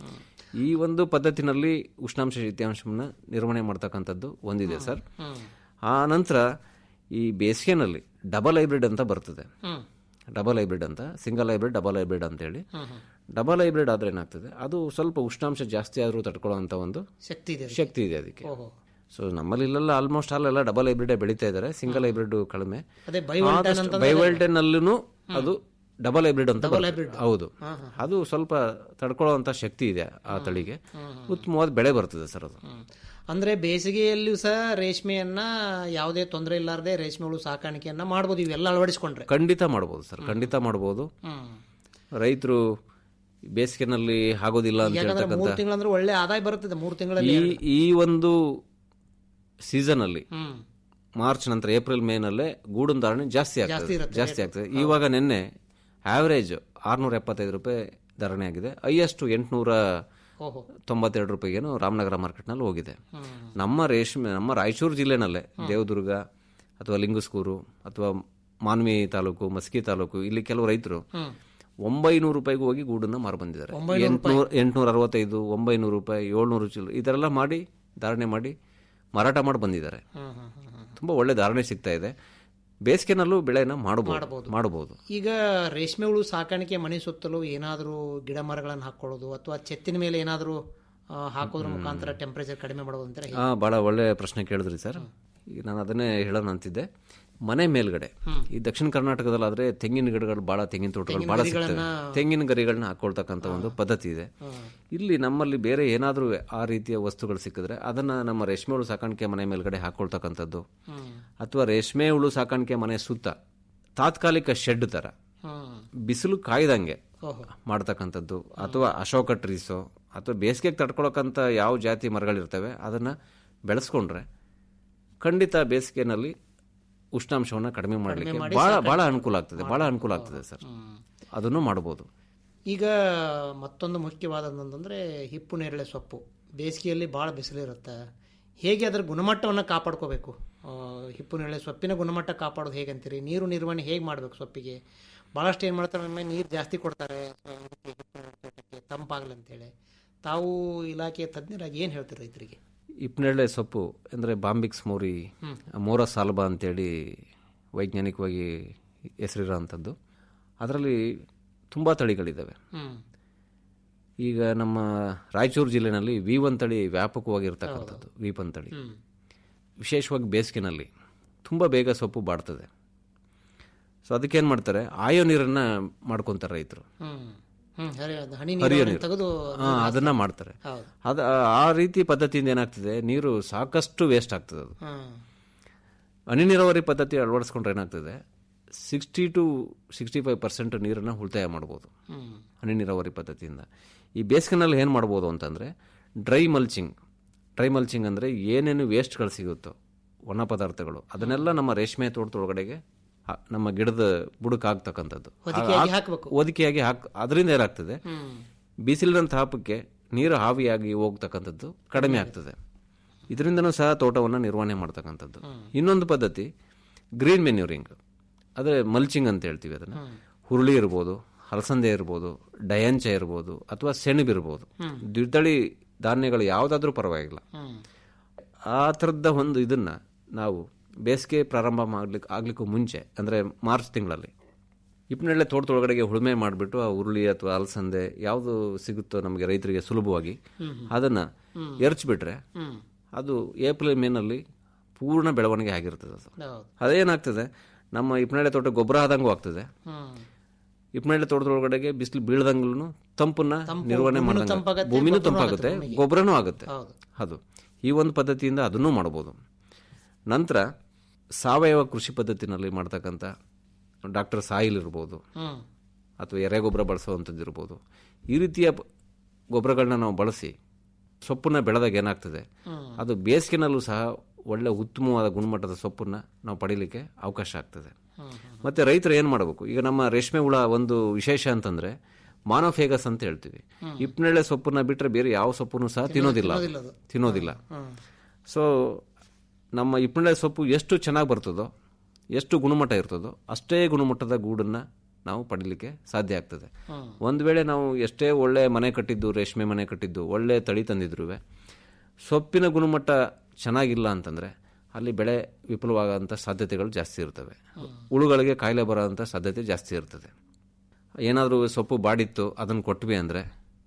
ಈ ಒಂದು ಪದ್ಧತಿನಲ್ಲಿ ಉಷ್ಣಾಂಶ ಶೈತ್ಯಾಂಶವನ್ನ ನಿರ್ವಹಣೆ ಮಾಡ್ತಕ್ಕಂಥದ್ದು ಒಂದಿದೆ ಸರ್ ಆ ನಂತರ ಈ ಬೇಸಿಗೆನಲ್ಲಿ ಡಬಲ್ ಹೈಬ್ರಿಡ್ ಅಂತ ಬರ್ತದೆ ಡಬಲ್ ಹೈಬ್ರಿಡ್ ಅಂತ ಸಿಂಗಲ್ ಹೈಬ್ರಿಡ್ ಡಬಲ್ ಹೈಬ್ರಿಡ್ ಅಂತ ಹೇಳಿ ಡಬಲ್ ಹೈಬ್ರಿಡ್ ಆದ್ರೆ ಏನಾಗ್ತದೆ ಅದು ಸ್ವಲ್ಪ ಉಷ್ಣಾಂಶ ಜಾಸ್ತಿ ಆದರೂ ತಡ್ಕೊಳ್ಳುವಂತ ಒಂದು ಶಕ್ತಿ ಇದೆ ಶಕ್ತಿ ಇದೆ ಅದಕ್ಕೆ ಸೊ ನಮ್ಮಲ್ಲಿ ಇಲ್ಲೆಲ್ಲ ಆಲ್ಮೋಸ್ಟ್ ಅಲ್ಲೆಲ್ಲ ಡಬಲ್ ಹೈಬ್ರಿಡ್ ಬೆಳೀತಾ ಇದ್ದಾರೆ ಸಿಂಗಲ್ ಹೈಬ್ರಿಡ್ ಕಡಿಮೆ ಅದೇ ಬೈವಲ್ಟನ್ ಅಂತ ಬೈವಲ್ಟೆನ್ ಅಲ್ಲೂ ಅದು ಡಬಲ್ ಹೈಬ್ರಿಡ್ ಅಂತ ಬರ್ತದೆ. ಹೌದು ಅದು ಸ್ವಲ್ಪ ತಡ್ಕೊಳ್ಳುವಂತ ಶಕ್ತಿ ಇದೆ ಆ ತಳಿಗೆ ಉತ್ತಮವಾದ ಬೆಳೆ ಬರ್ತದೆ ಸರ್ ಅದು ಅಂದ್ರೆ ಬೇಸಿಗೆಯಲ್ಲಿಯೂ ಸಹ ರೇಷ್ಮೆಯನ್ನ ಯಾವುದೇ ತೊಂದರೆ ಇಲ್ಲಾರ್ದೆ ರೇಷ್ಮೆ ಹುಳು ಸಾಕಾಣಿಕೆಯನ್ನ ಮಾಡ್ಬೋದು ಇವೆಲ್ಲ ಅಳವಡಿಸ್ಕೊಂಡ್ರೆ ಖಂಡಿತ ಮಾಡ್ಬೋದು ಸರ್ ಖಂಡಿತ ಮಾಡ್ಬೋದು ರೈತರು ಬೇಸಿಗೆನಲ್ಲಿ ಆಗೋದಿಲ್ಲ ಅಂತ ಯಾಕಂದ್ರೆ ಹೇಳ್ತಕ್ಕಂಥ ಮೂರು ತಿಂಗಳಂದ್ರೆ ಒಳ್ಳೆ ಆದಾಯ ಬರ್ತದೆ ಮೂರು ತಿಂಗಳಲ್ಲಿ ಈ ಈ ಒಂದು ಸೀಸನ್ ಅಲ್ಲಿ ಹ್ಮ್ ಮಾರ್ಚ್ ನಂತರ ಏಪ್ರಿಲ್ ಮೇನಲ್ಲೇ ಗೂಡಿನ ಧಾರಣೆ ಜಾಸ್ತಿ ಆಗ್ತದೆ ಇರುತ್ತೆ, ಜಾಸ್ತಿ ಆಗ್ತದೆ ಇವಾಗ ನಿನ್ನೆ ಆವರೇಜ್ ಆರ್ನೂರ ಎಪ್ಪತ್ತೈದು ರೂಪಾಯಿ ಧಾರಣೆ ಆಗಿದೆ ಹೈಯೆಸ್ಟ್ ಎಂಟುನೂರ ಓಹೋ ತೊಂಬತ್ತೆರಡು ರೂಪಾಯಿಗೇನು ರಾಮನಗರ ಮಾರ್ಕೆಟ್ನಲ್ಲಿ ಹೋಗಿದೆ ನಮ್ಮ ರೇಷ್ಮೆ ನಮ್ಮ ರಾಯಚೂರು ಜಿಲ್ಲೆನಲ್ಲೇ ದೇವದುರ್ಗ ಅಥವಾ ಲಿಂಗಸ್ಕೂರು ಅಥವಾ ಮಾನ್ವಿ ತಾಲೂಕು ಮಸ್ಕಿ ತಾಲೂಕು ಇಲ್ಲಿ ಕೆಲವು ರೈತರು ಒಂಬೈನೂರು ರೂಪಾಯಿಗೂ ಹೋಗಿ ಗೂಡನ್ನ ಮಾರು ಬಂದಿದ್ದಾರೆ ಎಂಟ್ನೂರ ಎಂಟ್ನೂರ ಅರವತ್ತೈದು ಒಂಬೈನೂರು ರೂಪಾಯಿ ಏಳ್ನೂರು ಚಿಲ್ಲರೆ ಈ ಥರ ಎಲ್ಲ ಮಾಡಿ ಧಾರಣೆ ಮಾಡಿ ಮಾರಾಟ ಮಾಡಿ ಬಂದಿದ್ದಾರೆ ತುಂಬಾ ಒಳ್ಳೆ ಧಾರಣೆ ಸಿಗ್ತಾ ಇದೆ ಬೇಸಿಗೆನಲ್ಲೂ ಬೆಳೆನ ಮಾಡಬಹುದು ಮಾಡಬಹುದು ಈಗ ರೇಷ್ಮೆ ಹುಳು ಸಾಕಾಣಿಕೆ ಮನೆ ಸುತ್ತಲೂ ಏನಾದರೂ ಗಿಡ ಮರಗಳನ್ನು ಹಾಕೊಳ್ಳೋದು ಅಥವಾ ಛತ್ತಿನ ಮೇಲೆ ಏನಾದರೂ ಹಾಕೋದ್ರ ಮುಖಾಂತರ ಟೆಂಪರೇಚರ್ ಕಡಿಮೆ ಮಾಡೋದು ಅಂತಾರೆ ಆ ಭಾಳ ಒಳ್ಳೆ ಪ್ರಶ್ನೆ ಕೇಳಿದ್ರಿ ಸರ್ ಈಗ ನಾನು ಅದನ್ನೇ ಹೇಳೋಣ ಅಂತಿದ್ದೆ ಮನೆ ಮೇಲ್ಗಡೆ ಈ ದಕ್ಷಿಣ ಕರ್ನಾಟಕದಲ್ಲಾದ್ರೆ ತೆಂಗಿನ ಗಿಡಗಳು ಬಹಳ ತೆಂಗಿನ ತೋಟಗಳು ಬಹಳ ಸಿಗ್ತವೆ ತೆಂಗಿನ ಗರಿಗಳನ್ನ ಹಾಕೊಳ್ತಕ್ಕಂಥ ಒಂದು ಪದ್ಧತಿ ಇದೆ ಇಲ್ಲಿ ನಮ್ಮಲ್ಲಿ ಬೇರೆ ಏನಾದರೂ ಆ ರೀತಿಯ ವಸ್ತುಗಳು ಸಿಕ್ಕಿದ್ರೆ ಅದನ್ನ ನಮ್ಮ ರೇಷ್ಮೆ ಹುಳು ಸಾಕಾಣಿಕೆ ಮನೆ ಮೇಲ್ಗಡೆ ಹಾಕೊಳ್ತಕ್ಕಂಥದ್ದು ಅಥವಾ ರೇಷ್ಮೆ ಹುಳು ಸಾಕಾಣಿಕೆ ಮನೆ ಸುತ್ತ ತಾತ್ಕಾಲಿಕ ಶೆಡ್ ತರ ಬಿಸಿಲು ಕಾಯ್ದಂಗೆ ಮಾಡ್ತಕ್ಕಂಥದ್ದು ಅಥವಾ ಅಶೋಕ ಟ್ರೀಸು ಅಥವಾ ಬೇಸಿಗೆಗೆ ತಡ್ಕೊಳಕ್ಕಂಥ ಯಾವ ಜಾತಿ ಮರಗಳಿರ್ತವೆ ಅದನ್ನ ಬೆಳೆಸ್ಕೊಂಡ್ರೆ ಖಂಡಿತ ಬೇಸಿಗೆನಲ್ಲಿ ಉಷ್ಣಾಂಶವನ್ನು ಕಡಿಮೆ ಮಾಡಲಿಕ್ಕೆ ಬಹಳ ಬಹಳ ಅನುಕೂಲ ಆಗ್ತದೆ ಬಹಳ ಅನುಕೂಲ ಆಗ್ತದೆ ಸರ್ ಅದನ್ನು ಮಾಡಬಹುದು ಈಗ ಮತ್ತೊಂದು ಮುಖ್ಯವಾದದಂದ್ರೆ ಹಿಪ್ಪು ನೇರಳೆ ಸೊಪ್ಪು ಬೇಸಿಗೆಯಲ್ಲಿ ಭಾಳ ಬಿಸಿಲಿರುತ್ತೆ ಹೇಗೆ ಅದರ ಗುಣಮಟ್ಟವನ್ನು ಕಾಪಾಡ್ಕೋಬೇಕು ಆ, ಹಿಪ್ಪು ನೇರಳೆ ಸೊಪ್ಪಿನ ಗುಣಮಟ್ಟ ಕಾಪಾಡೋದು ಹೇಗೆ ಅಂತೀರಿ ನೀರು ನಿರ್ವಹಣೆ ಹೇಗೆ ಮಾಡಬೇಕು ಸೊಪ್ಪಿಗೆ ಭಾಳಷ್ಟು ಏನು ಮಾಡ್ತಾರೆ ಒಮ್ಮೆ ನೀರು ಜಾಸ್ತಿ ಕೊಡ್ತಾರೆ ಹಿಪ್ಪು ನೇರಳೆ ತೋಟಕ್ಕೆ ತಂಪಾಗಲಿ ಅಂತೇಳಿ ತಾವು ಇಲಾಖೆಯ ತಜ್ಞರಾಗಿ ಏನು ಹೇಳ್ತೀರಿ ರೈತರಿಗೆ ಇಪ್ನೆಳ್ಳೆ ಸೊಪ್ಪು ಅಂದರೆ ಬಾಂಬಿಕ್ಸ್ ಮೋರಿ ಮೋರ ಸಾಲ್ಬಾ ಅಂತೇಳಿ ವೈಜ್ಞಾನಿಕವಾಗಿ ಹೆಸರಿರೋ ಅಂಥದ್ದು ಅದರಲ್ಲಿ ತುಂಬ ತಳಿಗಳಿದ್ದಾವೆ ಹ್ಮ್ ಈಗ ನಮ್ಮ ರಾಯಚೂರು ಜಿಲ್ಲೆನಲ್ಲಿ ವಿ ಒನ್ ತಳಿ ವ್ಯಾಪಕವಾಗಿರ್ತಕ್ಕಂಥದ್ದು ವಿ ಒನ್ ತಳಿ ವಿಶೇಷವಾಗಿ ಬೇಸಿಗೆನಲ್ಲಿ ತುಂಬ ಬೇಗ ಸೊಪ್ಪು ಬಾಡ್ತದೆ ಸೊ ಅದಕ್ಕೇನು ಮಾಡ್ತಾರೆ ಆಯೋ ನೀರನ್ನು ಮಾಡ್ಕೊತಾರೆ ರೈತರು ಹ್ಮ್ ಹ್ಮ್ ಹರಿ ಅದು ಹನಿ ಹರಿಯೋ ನೀರು ನೀರು ತೆಗೆದು ಹಾ, ಅದನ್ನ ಮಾಡ್ತಾರೆ ಹೌದು. ಅದ ಆ ರೀತಿ ಪದ್ಧತಿಯಿಂದ ಏನಾಗ್ತದೆ ನೀರು ಸಾಕಷ್ಟು ವೇಸ್ಟ್ ಆಗ್ತದೆ ಅದು ಹ್ಮ್ ಹನಿ ನೀರಾವರಿ ಪದ್ಧತಿ ಅಳವಡಿಸ್ಕೊಂಡ್ರೆ ಏನಾಗ್ತದೆ sixty to sixty five percent ನೀರನ್ನು ಉಳಿತಾಯ ಮಾಡ್ಬೋದು ಹನಿ ನೀರಾವರಿ ಪದ್ಧತಿಯಿಂದ ಈ ಬೇಸಿಗೆನಲ್ಲಿ ಏನು ಮಾಡ್ಬೋದು ಅಂತಂದರೆ ಡ್ರೈ ಮಲ್ಚಿಂಗ್ ಡ್ರೈ ಮಲ್ಚಿಂಗ್ ಅಂದರೆ ಏನೇನು ವೇಸ್ಟ್ಗಳು ಸಿಗುತ್ತೋ ಒಣ ಪದಾರ್ಥಗಳು ಅದನ್ನೆಲ್ಲ ನಮ್ಮ ರೇಷ್ಮೆ ತೋಟದೊಳಗಡೆಗೆ ಹಾ- ನಮ್ಮ ಗಿಡದ ಬುಡಕ್ಕೆ ಹಾಕ್ತಕ್ಕಂಥದ್ದು ಹೊದಿಕೆಯಾಗಿ ಹಾಕ್ಬೇಕು. ಒದಿಕೆಯಾಗಿ ಹಾಕ್ ಅದರಿಂದ ಏನಾಗ್ತದೆ ಬಿಸಿಲಿನ ತಾಪಕ್ಕೆ ನೀರು ಹಾವಿಯಾಗಿ ಹೋಗ್ತಕ್ಕಂಥದ್ದು ಕಡಿಮೆ ಆಗ್ತದೆ ಇದರಿಂದನೂ ಸಹ ತೋಟವನ್ನು ನಿರ್ವಹಣೆ ಮಾಡ್ತಕ್ಕಂಥದ್ದು ಇನ್ನೊಂದು ಪದ್ಧತಿ ಗ್ರೀನ್ ಮೆನ್ಯೂರಿಂಗ್ ಅದೇ ಮಲ್ಚಿಂಗ್ ಅಂತ ಹೇಳ್ತೀವಿ ಅದನ್ನು ಹುರುಳಿ ಇರ್ಬೋದು ಹಲಸಂದೆ ಇರ್ಬೋದು ಡಯಂಚ ಇರ್ಬೋದು ಅಥವಾ ಸೆಣಬು ಇರ್ಬೋದು ದ್ವಿದಳಿ ಧಾನ್ಯಗಳು ಯಾವುದಾದ್ರೂ ಪರವಾಗಿಲ್ಲ ಆ ಥರದ ಒಂದು ಇದನ್ನ ನಾವು ಬೇಸಿಗೆ ಪ್ರಾರಂಭ ಮಾಡ್ಲಿಕ್ಕೆ ಆಗ್ಲಿಕ್ಕೂ ಮುಂಚೆ ಅಂದರೆ ಮಾರ್ಚ್ ತಿಂಗಳಲ್ಲಿ ಹಿಪ್ಪನಳ್ಳೆ ತೋಟದೊಳಗಡೆಗೆ ಉಳುಮೆ ಮಾಡಿಬಿಟ್ಟು ಆ ಉರುಳಿ ಅಥವಾ ಅಲಸಂದೆ ಯಾವುದು ಸಿಗುತ್ತೋ ನಮಗೆ ರೈತರಿಗೆ ಸುಲಭವಾಗಿ ಅದನ್ನ ಎರಚ್ಬಿಟ್ರೆ ಅದು ಏಪ್ರಿಲ್ ಮೇನಲ್ಲಿ ಪೂರ್ಣ ಬೆಳವಣಿಗೆ ಆಗಿರ್ತದೆ ಅದು ಹೌದು ಅದೇನಾಗ್ತದೆ ನಮ್ಮ ಹಿಪ್ಪನಳ್ಳಿ ತೋಟ ಗೊಬ್ಬರ ಆದಂಗೂ ಆಗ್ತದೆ ಹಿಪ್ಪನಳ್ಳಿ ತೋಟದೊಳಗಡೆಗೆ ಬಿಸಿಲು ಬೀಳ್ದಂಗ್ಲೂ ತಂಪನ್ನ ನಿರ್ವಹಣೆ ಭೂಮಿನೂ ಮಾಡ್ದಂಗೆ ತಂಪಾಗತ್ತೆ, ಭೂಮಿನೂ ಗೊಬ್ಬರನೂ ತಂಪಾಗುತ್ತೆ ಆಗುತ್ತೆ ಭೂಮಿಗೆ. ಗೊಬ್ಬರನೂ ಆಗುತ್ತೆ ಹೌದು. ಅದು ಈ ಒಂದು ಪದ್ಧತಿಯಿಂದ ಅದನ್ನೂ ಮಾಡ್ಬೋದು ನಂತರ ಸಾವಯವ ಕೃಷಿ ಪದ್ಧತಿನಲ್ಲಿ ಮಾಡ್ತಕ್ಕಂಥ ಡಾಕ್ಟರ್ ಸಾಯಿಲ್ ಇರ್ಬೋದು ಹ್ಮ್ ಅಥವಾ ಎರೆಗೊಬ್ಬರ ಬಳಸುವಂಥದ್ದು ಇರ್ಬೋದು ಈ ರೀತಿಯ ಪ- ಗೊಬ್ಬರಗಳನ್ನ ನಾವು ಬಳಸಿ ಸೊಪ್ಪನ್ನ ಬೆಳೆದಾಗ ಏನಾಗ್ತದೆ ಅದು ಬೇಸಿಗೆನಲ್ಲೂ ಸಹ ಒಳ್ಳೆ ಉತ್ತಮವಾದ ಗುಣಮಟ್ಟದ ಸೊಪ್ಪನ್ನ ನಾವು ಪಡೀಲಿಕ್ಕೆ ಅವಕಾಶ ಆಗ್ತದೆ ಮತ್ತೆ ರೈತರು ಏನು ಮಾಡಬೇಕು ಈಗ ನಮ್ಮ ರೇಷ್ಮೆ ಹುಳ ಒಂದು ವಿಶೇಷ ಅಂತಂದ್ರೆ ಮಾನೋಫೇಗಸ್ ಅಂತ ಹೇಳ್ತೀವಿ ಹಿಪ್ಪನಳ್ಳೆ ಸೊಪ್ಪನ್ನ ಬಿಟ್ಟರೆ ಬೇರೆ ಯಾವ ಸೊಪ್ಪನ್ನು ಸಹ ತಿನ್ನೋದಿಲ್ಲ ಅದು. ತಿನ್ನೋದಿಲ್ಲ ಸೊ ನಮ್ಮ ಹಿಪ್ಪನಳ್ಳೆ ಸೊಪ್ಪು ಎಷ್ಟು ಚೆನ್ನಾಗಿ ಬರ್ತದೋ ಎಷ್ಟು ಗುಣಮಟ್ಟ ಇರ್ತದೋ ಅಷ್ಟೇ ಗುಣಮಟ್ಟದ ಗೂಡನ್ನ ನಾವು ಪಡೀಲಿಕ್ಕೆ ಸಾಧ್ಯ ಆಗ್ತದೆ ಒಂದು ವೇಳೆ ನಾವು ಎಷ್ಟೇ ಒಳ್ಳೆ ಮನೆ ಕಟ್ಟಿದ್ದು ರೇಷ್ಮೆ ಮನೆ ಕಟ್ಟಿದ್ದು ಒಳ್ಳೆ ತಳಿ ತಂದಿದ್ರು ಸೊಪ್ಪಿನ ಗುಣಮಟ್ಟ ಚೆನ್ನಾಗಿಲ್ಲ ಅಂತಂದ್ರೆ ಅಲ್ಲಿ ಬೆಳೆ ವಿಫಲವಾಗೋಂಥ ಸಾಧ್ಯತೆಗಳು ಜಾಸ್ತಿ ಇರ್ತವೆ ಹುಳುಗಳಿಗೆ ಕಾಯಿಲೆ ಬರೋಂಥ ಸಾಧ್ಯತೆ ಜಾಸ್ತಿ ಇರ್ತದೆ ಏನಾದರೂ ಸೊಪ್ಪು ಬಾಡಿತ್ತು ಅದನ್ನು ಕೊಟ್ವಿ ಅಂದರೆ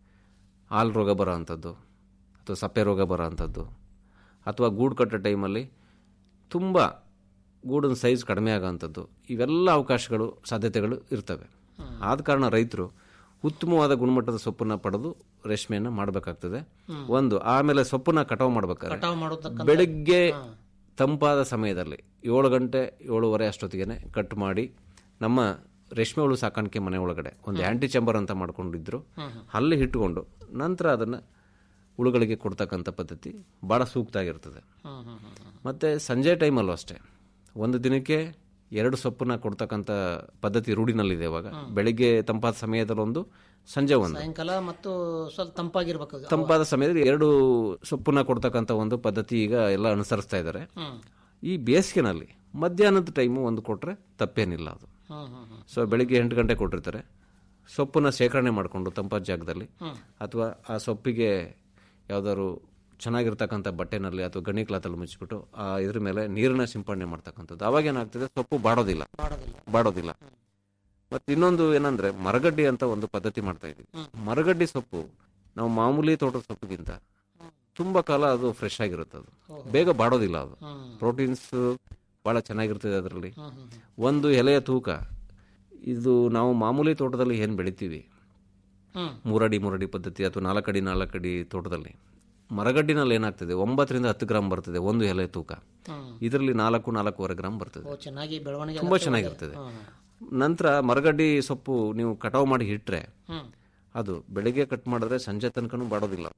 ಹಾಲು ರೋಗ ಬರೋ ಅಂಥದ್ದು ಅಥವಾ ಸಪ್ಪೆ ರೋಗ ಬರೋ ಅಂಥದ್ದು ಅಥವಾ ಗೂಡು ಕಟ್ಟೋ ಟೈಮಲ್ಲಿ ತುಂಬ ಗೂಡಿನ ಸೈಜ್ ಕಡಿಮೆ ಆಗೋವಂಥದ್ದು ಇವೆಲ್ಲ ಅವಕಾಶಗಳು ಸಾಧ್ಯತೆಗಳು ಇರ್ತವೆ ಆದ ಕಾರಣ ರೈತರು ಉತ್ತಮವಾದ ಗುಣಮಟ್ಟದ ಸೊಪ್ಪನ್ನ ಪಡೆದು ರೇಷ್ಮೆಯನ್ನು ಮಾಡಬೇಕಾಗ್ತದೆ ಒಂದು ಆಮೇಲೆ ಸೊಪ್ಪನ್ನ ಕಟಾವು ಮಾಡ್ಬೇಕಾದ್ರೆ ಕಟಾವು ಮಾಡೋದಕ್ಕಂತ ಬೆಳಗ್ಗೆ ತಂಪಾದ ಸಮಯದಲ್ಲಿ ಏಳು ಗಂಟೆ ಏಳುವರೆ ಅಷ್ಟೊತ್ತಿಗೆ ಕಟ್ ಮಾಡಿ ನಮ್ಮ ರೇಷ್ಮೆ ಹುಳು ಸಾಕಾಣಿಕೆ ಮನೆ ಒಳಗಡೆ ಒಂದು ಆಂಟಿ ಚೇಂಬರ್ ಅಂತ ಮಾಡ್ಕೊಂಡಿದ್ರು ಅಲ್ಲಿ ಇಟ್ಟುಕೊಂಡು ನಂತರ ಅದನ್ನು ಹುಳುಗಳಿಗೆ ಕೊಡ್ತಕ್ಕಂಥ ಪದ್ಧತಿ ಭಾಳ ಸೂಕ್ತ ಆಗಿರ್ತದೆ ಮತ್ತು ಸಂಜೆ ಟೈಮಲ್ಲೂ ಅಷ್ಟೇ ಒಂದು ದಿನಕ್ಕೆ ಎರಡು ಸೊಪ್ಪನ್ನ ಕೊಡ್ತಕ್ಕಂಥ ಪದ್ಧತಿ ರೂಢಿನಲ್ಲಿದೆ ಇವಾಗ ಬೆಳಿಗ್ಗೆ ತಂಪಾದ ಸಮಯದಲ್ಲಿ ಒಂದು ಸಂಜೆ ಒಂದು ಸಾಯಂಕಾಲ ಮತ್ತು ಸ್ವಲ್ಪ ತಂಪಾಗಿರ್ಬೇಕು ಅದು. ತಂಪಾದ ಸಮಯದಲ್ಲಿ ಎರಡು ಸೊಪ್ಪನ್ನ ಕೊಡ್ತಕ್ಕಂಥ ಒಂದು ಪದ್ಧತಿ ಈಗ ಎಲ್ಲ ಅನುಸರಿಸ್ತಾ ಇದ್ದಾರೆ ಈ ಬೇಸಿಗೆನಲ್ಲಿ ಮಧ್ಯಾಹ್ನದ ಟೈಮು ಒಂದು ಕೊಟ್ಟರೆ ತಪ್ಪೇನಿಲ್ಲ ಅದು ಹ್ಮ್ ಹ್ಮ್ ಹ್ಮ್ ಸೊ ಬೆಳಿಗ್ಗೆ ಎಂಟು ಗಂಟೆ ಕೊಟ್ಟಿರ್ತಾರೆ ಸೊಪ್ಪನ್ನ ಶೇಖರಣೆ ಮಾಡಿಕೊಂಡು ತಂಪಾದ ಜಾಗದಲ್ಲಿ ಅಥವಾ ಆ ಸೊಪ್ಪಿಗೆ ಯಾವ್ದಾದ್ರು ಚೆನ್ನಾಗಿರ್ತಕ್ಕಂಥ ಬಟ್ಟೆನಲ್ಲಿ ಅಥವಾ ಗಣಿ ಕ್ಲಾತಲ್ಲಿ ಮುಚ್ಚಿಬಿಟ್ಟು ಆ ಇದ್ರ ಮೇಲೆ ನೀರನ್ನ ಸಿಂಪಡಣೆ ಮಾಡ್ತಕ್ಕಂಥದ್ದು ಅವಾಗ ಏನಾಗ್ತದೆ ಸೊಪ್ಪು ಬಾಡೋದಿಲ್ಲ ಬಾಡೋದಿಲ್ಲ ಮತ್ತೆ ಇನ್ನೊಂದು ಏನಂದ್ರೆ ಮರಗಡ್ಡಿ ಅಂತ ಒಂದು ಪದ್ಧತಿ ಮಾಡ್ತಾ ಇದೀವಿ ಮರಗಡ್ಡಿ ಸೊಪ್ಪು ನಾವು ಮಾಮೂಲಿ ತೋಟದ ಸೊಪ್ಪಿಗಿಂತ ತುಂಬಾ ಕಾಲ ಅದು ಫ್ರೆಶ್ ಆಗಿರುತ್ತೆ ಅದು ಬೇಗ ಬಾಡೋದಿಲ್ಲ ಅದು ಪ್ರೋಟೀನ್ಸ್ ಬಹಳ ಚೆನ್ನಾಗಿರ್ತದೆ ಅದರಲ್ಲಿ ಒಂದು ಎಲೆಯ ತೂಕ ಇದು ನಾವು ಮಾಮೂಲಿ ತೋಟದಲ್ಲಿ ಏನು ಬೆಳಿತೀವಿ ಹ್ಮ್. ಮೂರಡಿ ಮೂರಡಿ ಪದ್ಧತಿ ಅಥವಾ ನಾಲ್ಕಡಿ ನಾಲ್ಕಡಿ ತೋಟದಲ್ಲಿ ಮರಗಡ್ಡಿನಲ್ಲಿ ಏನಾಗ್ತದೆ ಒಂಬತ್ತರಿಂದ ಹತ್ತು ಗ್ರಾಮ್ ಬರ್ತದೆ ಒಂದು ಎಲೆ ತೂಕ ಇದರಲ್ಲಿ ನಾಲ್ಕು ನಾಲ್ಕೂವರೆ ಗ್ರಾಮ್ ಬರ್ತದೆ ಓ ಚೆನ್ನಾಗಿ ಬೆಳವಣಿಗೆ ತುಂಬಾ ಆಗುತ್ತೆ ಚೆನ್ನಾಗಿರ್ತದೆ ಒಳ್ಳೆ. ನಂತರ ಮರಗಡ್ಡಿ ಸೊಪ್ಪು ನೀವು ಕಟಾವು ಮಾಡಿ ಇಟ್ರೆ ಹ್ಮ್. ಅದು ಬೆಳಿಗ್ಗೆ ಕಟ್ ಮಾಡಿದ್ರೆ ಸಂಜೆ ತನಕನೂ ಬಾಡೋದಿಲ್ಲ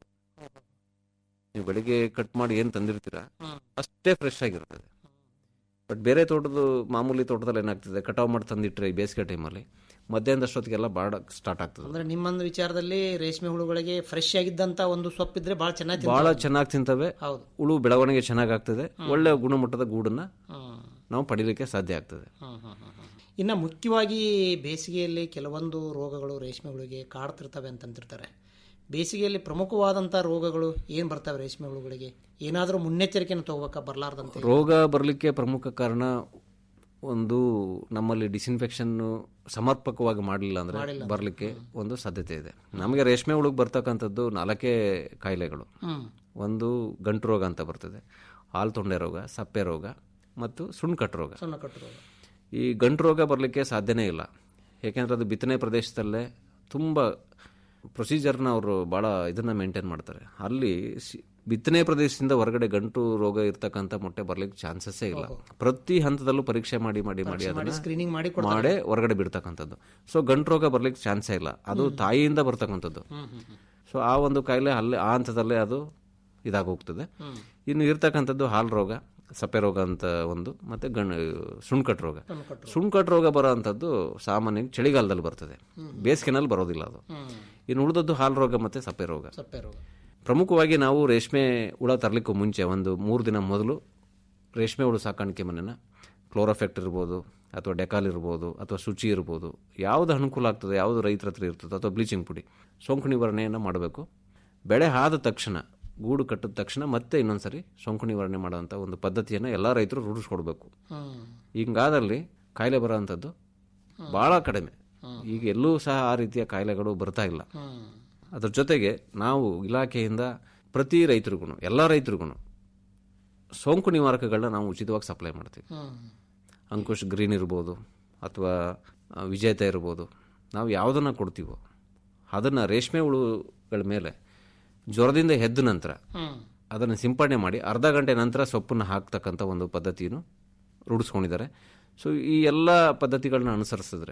ನೀವು ಬೆಳಿಗ್ಗೆ ಕಟ್ ಮಾಡಿ ಏನು ತಂದಿರ್ತೀರಾ ಅಷ್ಟೇ ಫ್ರೆಶ್ ಆಗಿರ್ತದೆ ಬಟ್ ಬೇರೆ ತೋಟದ ಮಾಮೂಲಿ ತೋಟದಲ್ಲಿ ಏನಾಗ್ತದೆ ಕಟಾವು ಮಾಡಿ ತಂದಿಟ್ರೆ ಈ ಬೇಸಿಗೆ ಟೈಮಲ್ಲಿ ಮಧ್ಯಾಹ್ನದಷ್ಟೊತ್ತಿಗೆಲ್ಲ ಬಾಡ ಸ್ಟಾರ್ಟ್ ಆಗ್ತದೆ ಅಂದ್ರೆ ನಿಮ್ಮೊಂದು ವಿಚಾರದಲ್ಲಿ ರೇಷ್ಮೆ ಹುಳುಗಳಿಗೆ ಫ್ರೆಶ್ ಆಗಿದ್ದಂತ ಒಂದು ಸೊಪ್ಪಿದ್ರೆ ಬಹಳ ಚೆನ್ನಾಗಿ ಬಹಳ ತಿಂತಾವೆ. ಚೆನ್ನಾಗಿ ತಿಂತವೆ ಹೌದು ಹುಳು ಬೆಳವಣಿಗೆ ಚೆನ್ನಾಗಾಗ್ತದೆ ಒಳ್ಳೆ ಗುಣಮಟ್ಟದ ಗೂಡನ್ನ ಹ್ಮ್. ನಾವು ಪಡೀಲಿಕ್ಕೆ ಸಾಧ್ಯ ಆಗ್ತದೆ ಹ್ಮ್, ಹ್ಮ್, ಹ್ಮ್, ಹ್ಮ್. ಇನ್ನು ಮುಖ್ಯವಾಗಿ ಬೇಸಿಗೆಯಲ್ಲಿ ಕೆಲವೊಂದು ರೋಗಗಳು ರೇಷ್ಮೆ ಹುಳುಗೆ ಕಾಡ್ತಿರ್ತವೆ ಅಂತಂತಿರ್ತಾರೆ ಬೇಸಿಗೆಯಲ್ಲಿ ಪ್ರಮುಖವಾದಂಥ ರೋಗಗಳು ಏನು ಬರ್ತವೆ ರೇಷ್ಮೆ ಹುಳುಗಳಿಗೆ ಏನಾದರೂ ಮುನ್ನೆಚ್ಚರಿಕೆಯನ್ನು ತಗೋಬೇಕಾ ಬರಲಾರ್ದಂತೆ ರೋಗ ಬರಲಿಕ್ಕೆ ಪ್ರಮುಖ ಕಾರಣ ಒಂದು ನಮ್ಮಲ್ಲಿ ಡಿಸ್ಇನ್ಫೆಕ್ಷನ್ ಸಮರ್ಪಕವಾಗಿ ಮಾಡಲಿಲ್ಲ ಅಂದ್ರೆ ಬರಲಿಕ್ಕೆ ಒಂದು ಸಾಧ್ಯತೆ ಇದೆ ನಮಗೆ ರೇಷ್ಮೆ ಹುಳುಗ್ ಬರ್ತಕ್ಕಂಥದ್ದು ನಾಲ್ಕೇ ಕಾಯಿಲೆಗಳು ಹ್ಮ್. ಒಂದು ಗಂಟು ರೋಗ ಅಂತ ಬರ್ತದೆ ಹಾಲು ತೊಂಡೆ ರೋಗ ಸಪ್ಪೆ ರೋಗ ಮತ್ತು ಸುಣ್ಕಟ್ಟು ರೋಗ ಸಣ್ಣ ಕಟ್ಟು ರೋಗ ಈ ಗಂಟು ರೋಗ ಬರಲಿಕ್ಕೆ ಸಾಧ್ಯನೇ ಇಲ್ಲ ಏಕೆಂದರೆ ಅದು ಬಿತ್ತನೆ ಪ್ರದೇಶದಲ್ಲೇ ತುಂಬ ಪ್ರೊಸೀಜರ್ನ ಅವರು ಭಾಳ ಇದನ್ನು ಮೇಂಟೈನ್ ಮಾಡ್ತಾರೆ ಅಲ್ಲಿ ಸಿ- ಬಿತ್ತನೆ ಪ್ರದೇಶದಿಂದ ಹೊರಗಡೆ ಗಂಟು ರೋಗ ಇರ್ತಕ್ಕಂಥ ಮೊಟ್ಟೆ ಬರ್ಲಿಕ್ಕೆ ಚಾನ್ಸಸ್ಸೇ ಇಲ್ಲ ಪ್ರತಿ ಹಂತದಲ್ಲೂ ಪರೀಕ್ಷೆ ಮಾಡಿ ಮಾಡಿ ಮಾಡಿ ಅದನ್ನ ಸ್ಕ್ರೀನಿಂಗ್ ಮಾಡಿ ಮಾಡೇ ಹೊರಗಡೆ ಬಿಡ್ತಕ್ಕಂಥದ್ದು ಸೊ ಗಂಟು ರೋಗ ಬರ್ಲಿಕ್ಕೆ ಚಾನ್ಸೇ ಇಲ್ಲ ಅದು ತಾಯಿಯಿಂದ ಬರ್ತಕ್ಕಂಥದ್ದು ಸೊ ಆ ಒಂದು ಕಾಯಿಲೆ ಅಲ್ಲೇ ಆ ಹಂತದಲ್ಲೇ ಅದು ಇದಾಗೋಗ್ತದೆ ಇನ್ನು ಇರ್ತಕ್ಕಂಥದ್ದು ಹಾಲು ರೋಗ ಸಪ್ಪೆ ರೋಗ ಅಂತ ಒಂದು ಮತ್ತೆ ಗಣ್ ಸುಣ್ಕಟ್ ರೋಗ ಸುಣ್ಕಟ್ ರೋಗ ಬರೋ ಅಂಥದ್ದು ಸಾಮಾನ್ಯವಾಗಿ ಚಳಿಗಾಲದಲ್ಲಿ ಬರ್ತದೆ ಬೇಸಿಗೆನಲ್ಲಿ ಬರೋದಿಲ್ಲ ಅದು ಇನ್ನು ಉಳಿದದ್ದು ಹಾಲು ರೋಗ ಮತ್ತೆ ಸಪ್ಪೆ ರೋಗ ಸಪ್ಪೆ ರೋಗ ಪ್ರಮುಖವಾಗಿ ನಾವು ರೇಷ್ಮೆ ಹುಳ ತರಲಿಕ್ಕೂ ಮುಂಚೆ ಒಂದು ಮೂರು ದಿನ ಮೊದಲು ರೇಷ್ಮೆ ಹುಳು ಸಾಕಾಣಿಕೆ ಮನೆನ ಕ್ಲೋರೋಫೆಕ್ಟ್ ಇರ್ಬೋದು ಅಥವಾ ಡೆಕಾಲ್ ಇರ್ಬೋದು ಅಥವಾ ಶುಚಿ ಇರ್ಬೋದು ಯಾವುದು ಅನುಕೂಲ ಆಗ್ತದೆ ಯಾವುದು ರೈತರ ಹತ್ರ ಇರ್ತದೆ ಅಥವಾ ಬ್ಲೀಚಿಂಗ್ ಪುಡಿ ಸೋಂಕು ನಿವಾರಣೆಯನ್ನು ಮಾಡಬೇಕು ಬೆಳೆ ಆದ ತಕ್ಷಣ ಗೂಡು ಕಟ್ಟಿದ ತಕ್ಷಣ ಮತ್ತೆ ಇನ್ನೊಂದ್ಸರಿ ಸೋಂಕು ನಿವಾರಣೆ ಮಾಡುವಂಥ ಒಂದು ಪದ್ಧತಿಯನ್ನು ಎಲ್ಲ ರೈತರು ರೂಢಿಸ್ಕೊಡ್ಬೇಕು ಹಿಂಗಾದಲ್ಲಿ ಕಾಯಿಲೆ ಬರೋವಂಥದ್ದು ಭಾಳ ಕಡಿಮೆ ಈಗ ಎಲ್ಲೂ ಸಹ ಆ ರೀತಿಯ ಕಾಯಿಲೆಗಳು ಬರ್ತಾ ಇಲ್ಲ ಅದ್ರ ಜೊತೆಗೆ ನಾವು ಇಲಾಖೆಯಿಂದ ಪ್ರತಿ ರೈತರಿಗೂ ಎಲ್ಲ ರೈತರಿಗೂ ಸೋಂಕು ನಿವಾರಕಗಳನ್ನ ನಾವು ಉಚಿತವಾಗಿ ಸಪ್ಲೈ ಮಾಡ್ತೀವಿ ಅಂಕುಶ್ ಗ್ರೀನ್ ಇರ್ಬೋದು ಅಥವಾ ಆ, ವಿಜೇತ ಇರ್ಬೋದು ನಾವು ಯಾವುದನ್ನು ಕೊಡ್ತೀವೋ ಅದನ್ನು ರೇಷ್ಮೆ ಹುಳುಗಳ ಮೇಲೆ ಜ್ವರದಿಂದ ಎದ್ದ ನಂತರ ಅದನ್ನು ಸಿಂಪಡಣೆ ಮಾಡಿ ಅರ್ಧ ಗಂಟೆ ನಂತರ ಸೊಪ್ಪನ್ನು ಹಾಕ್ತಕ್ಕಂಥ ಒಂದು ಪದ್ಧತಿಯನ್ನು ರೂಢಿಸ್ಕೊಂಡಿದ್ದಾರೆ ಸೊ ಈ ಎಲ್ಲ ಪದ್ಧತಿಗಳನ್ನ ಅನುಸರಿಸಿದ್ರೆ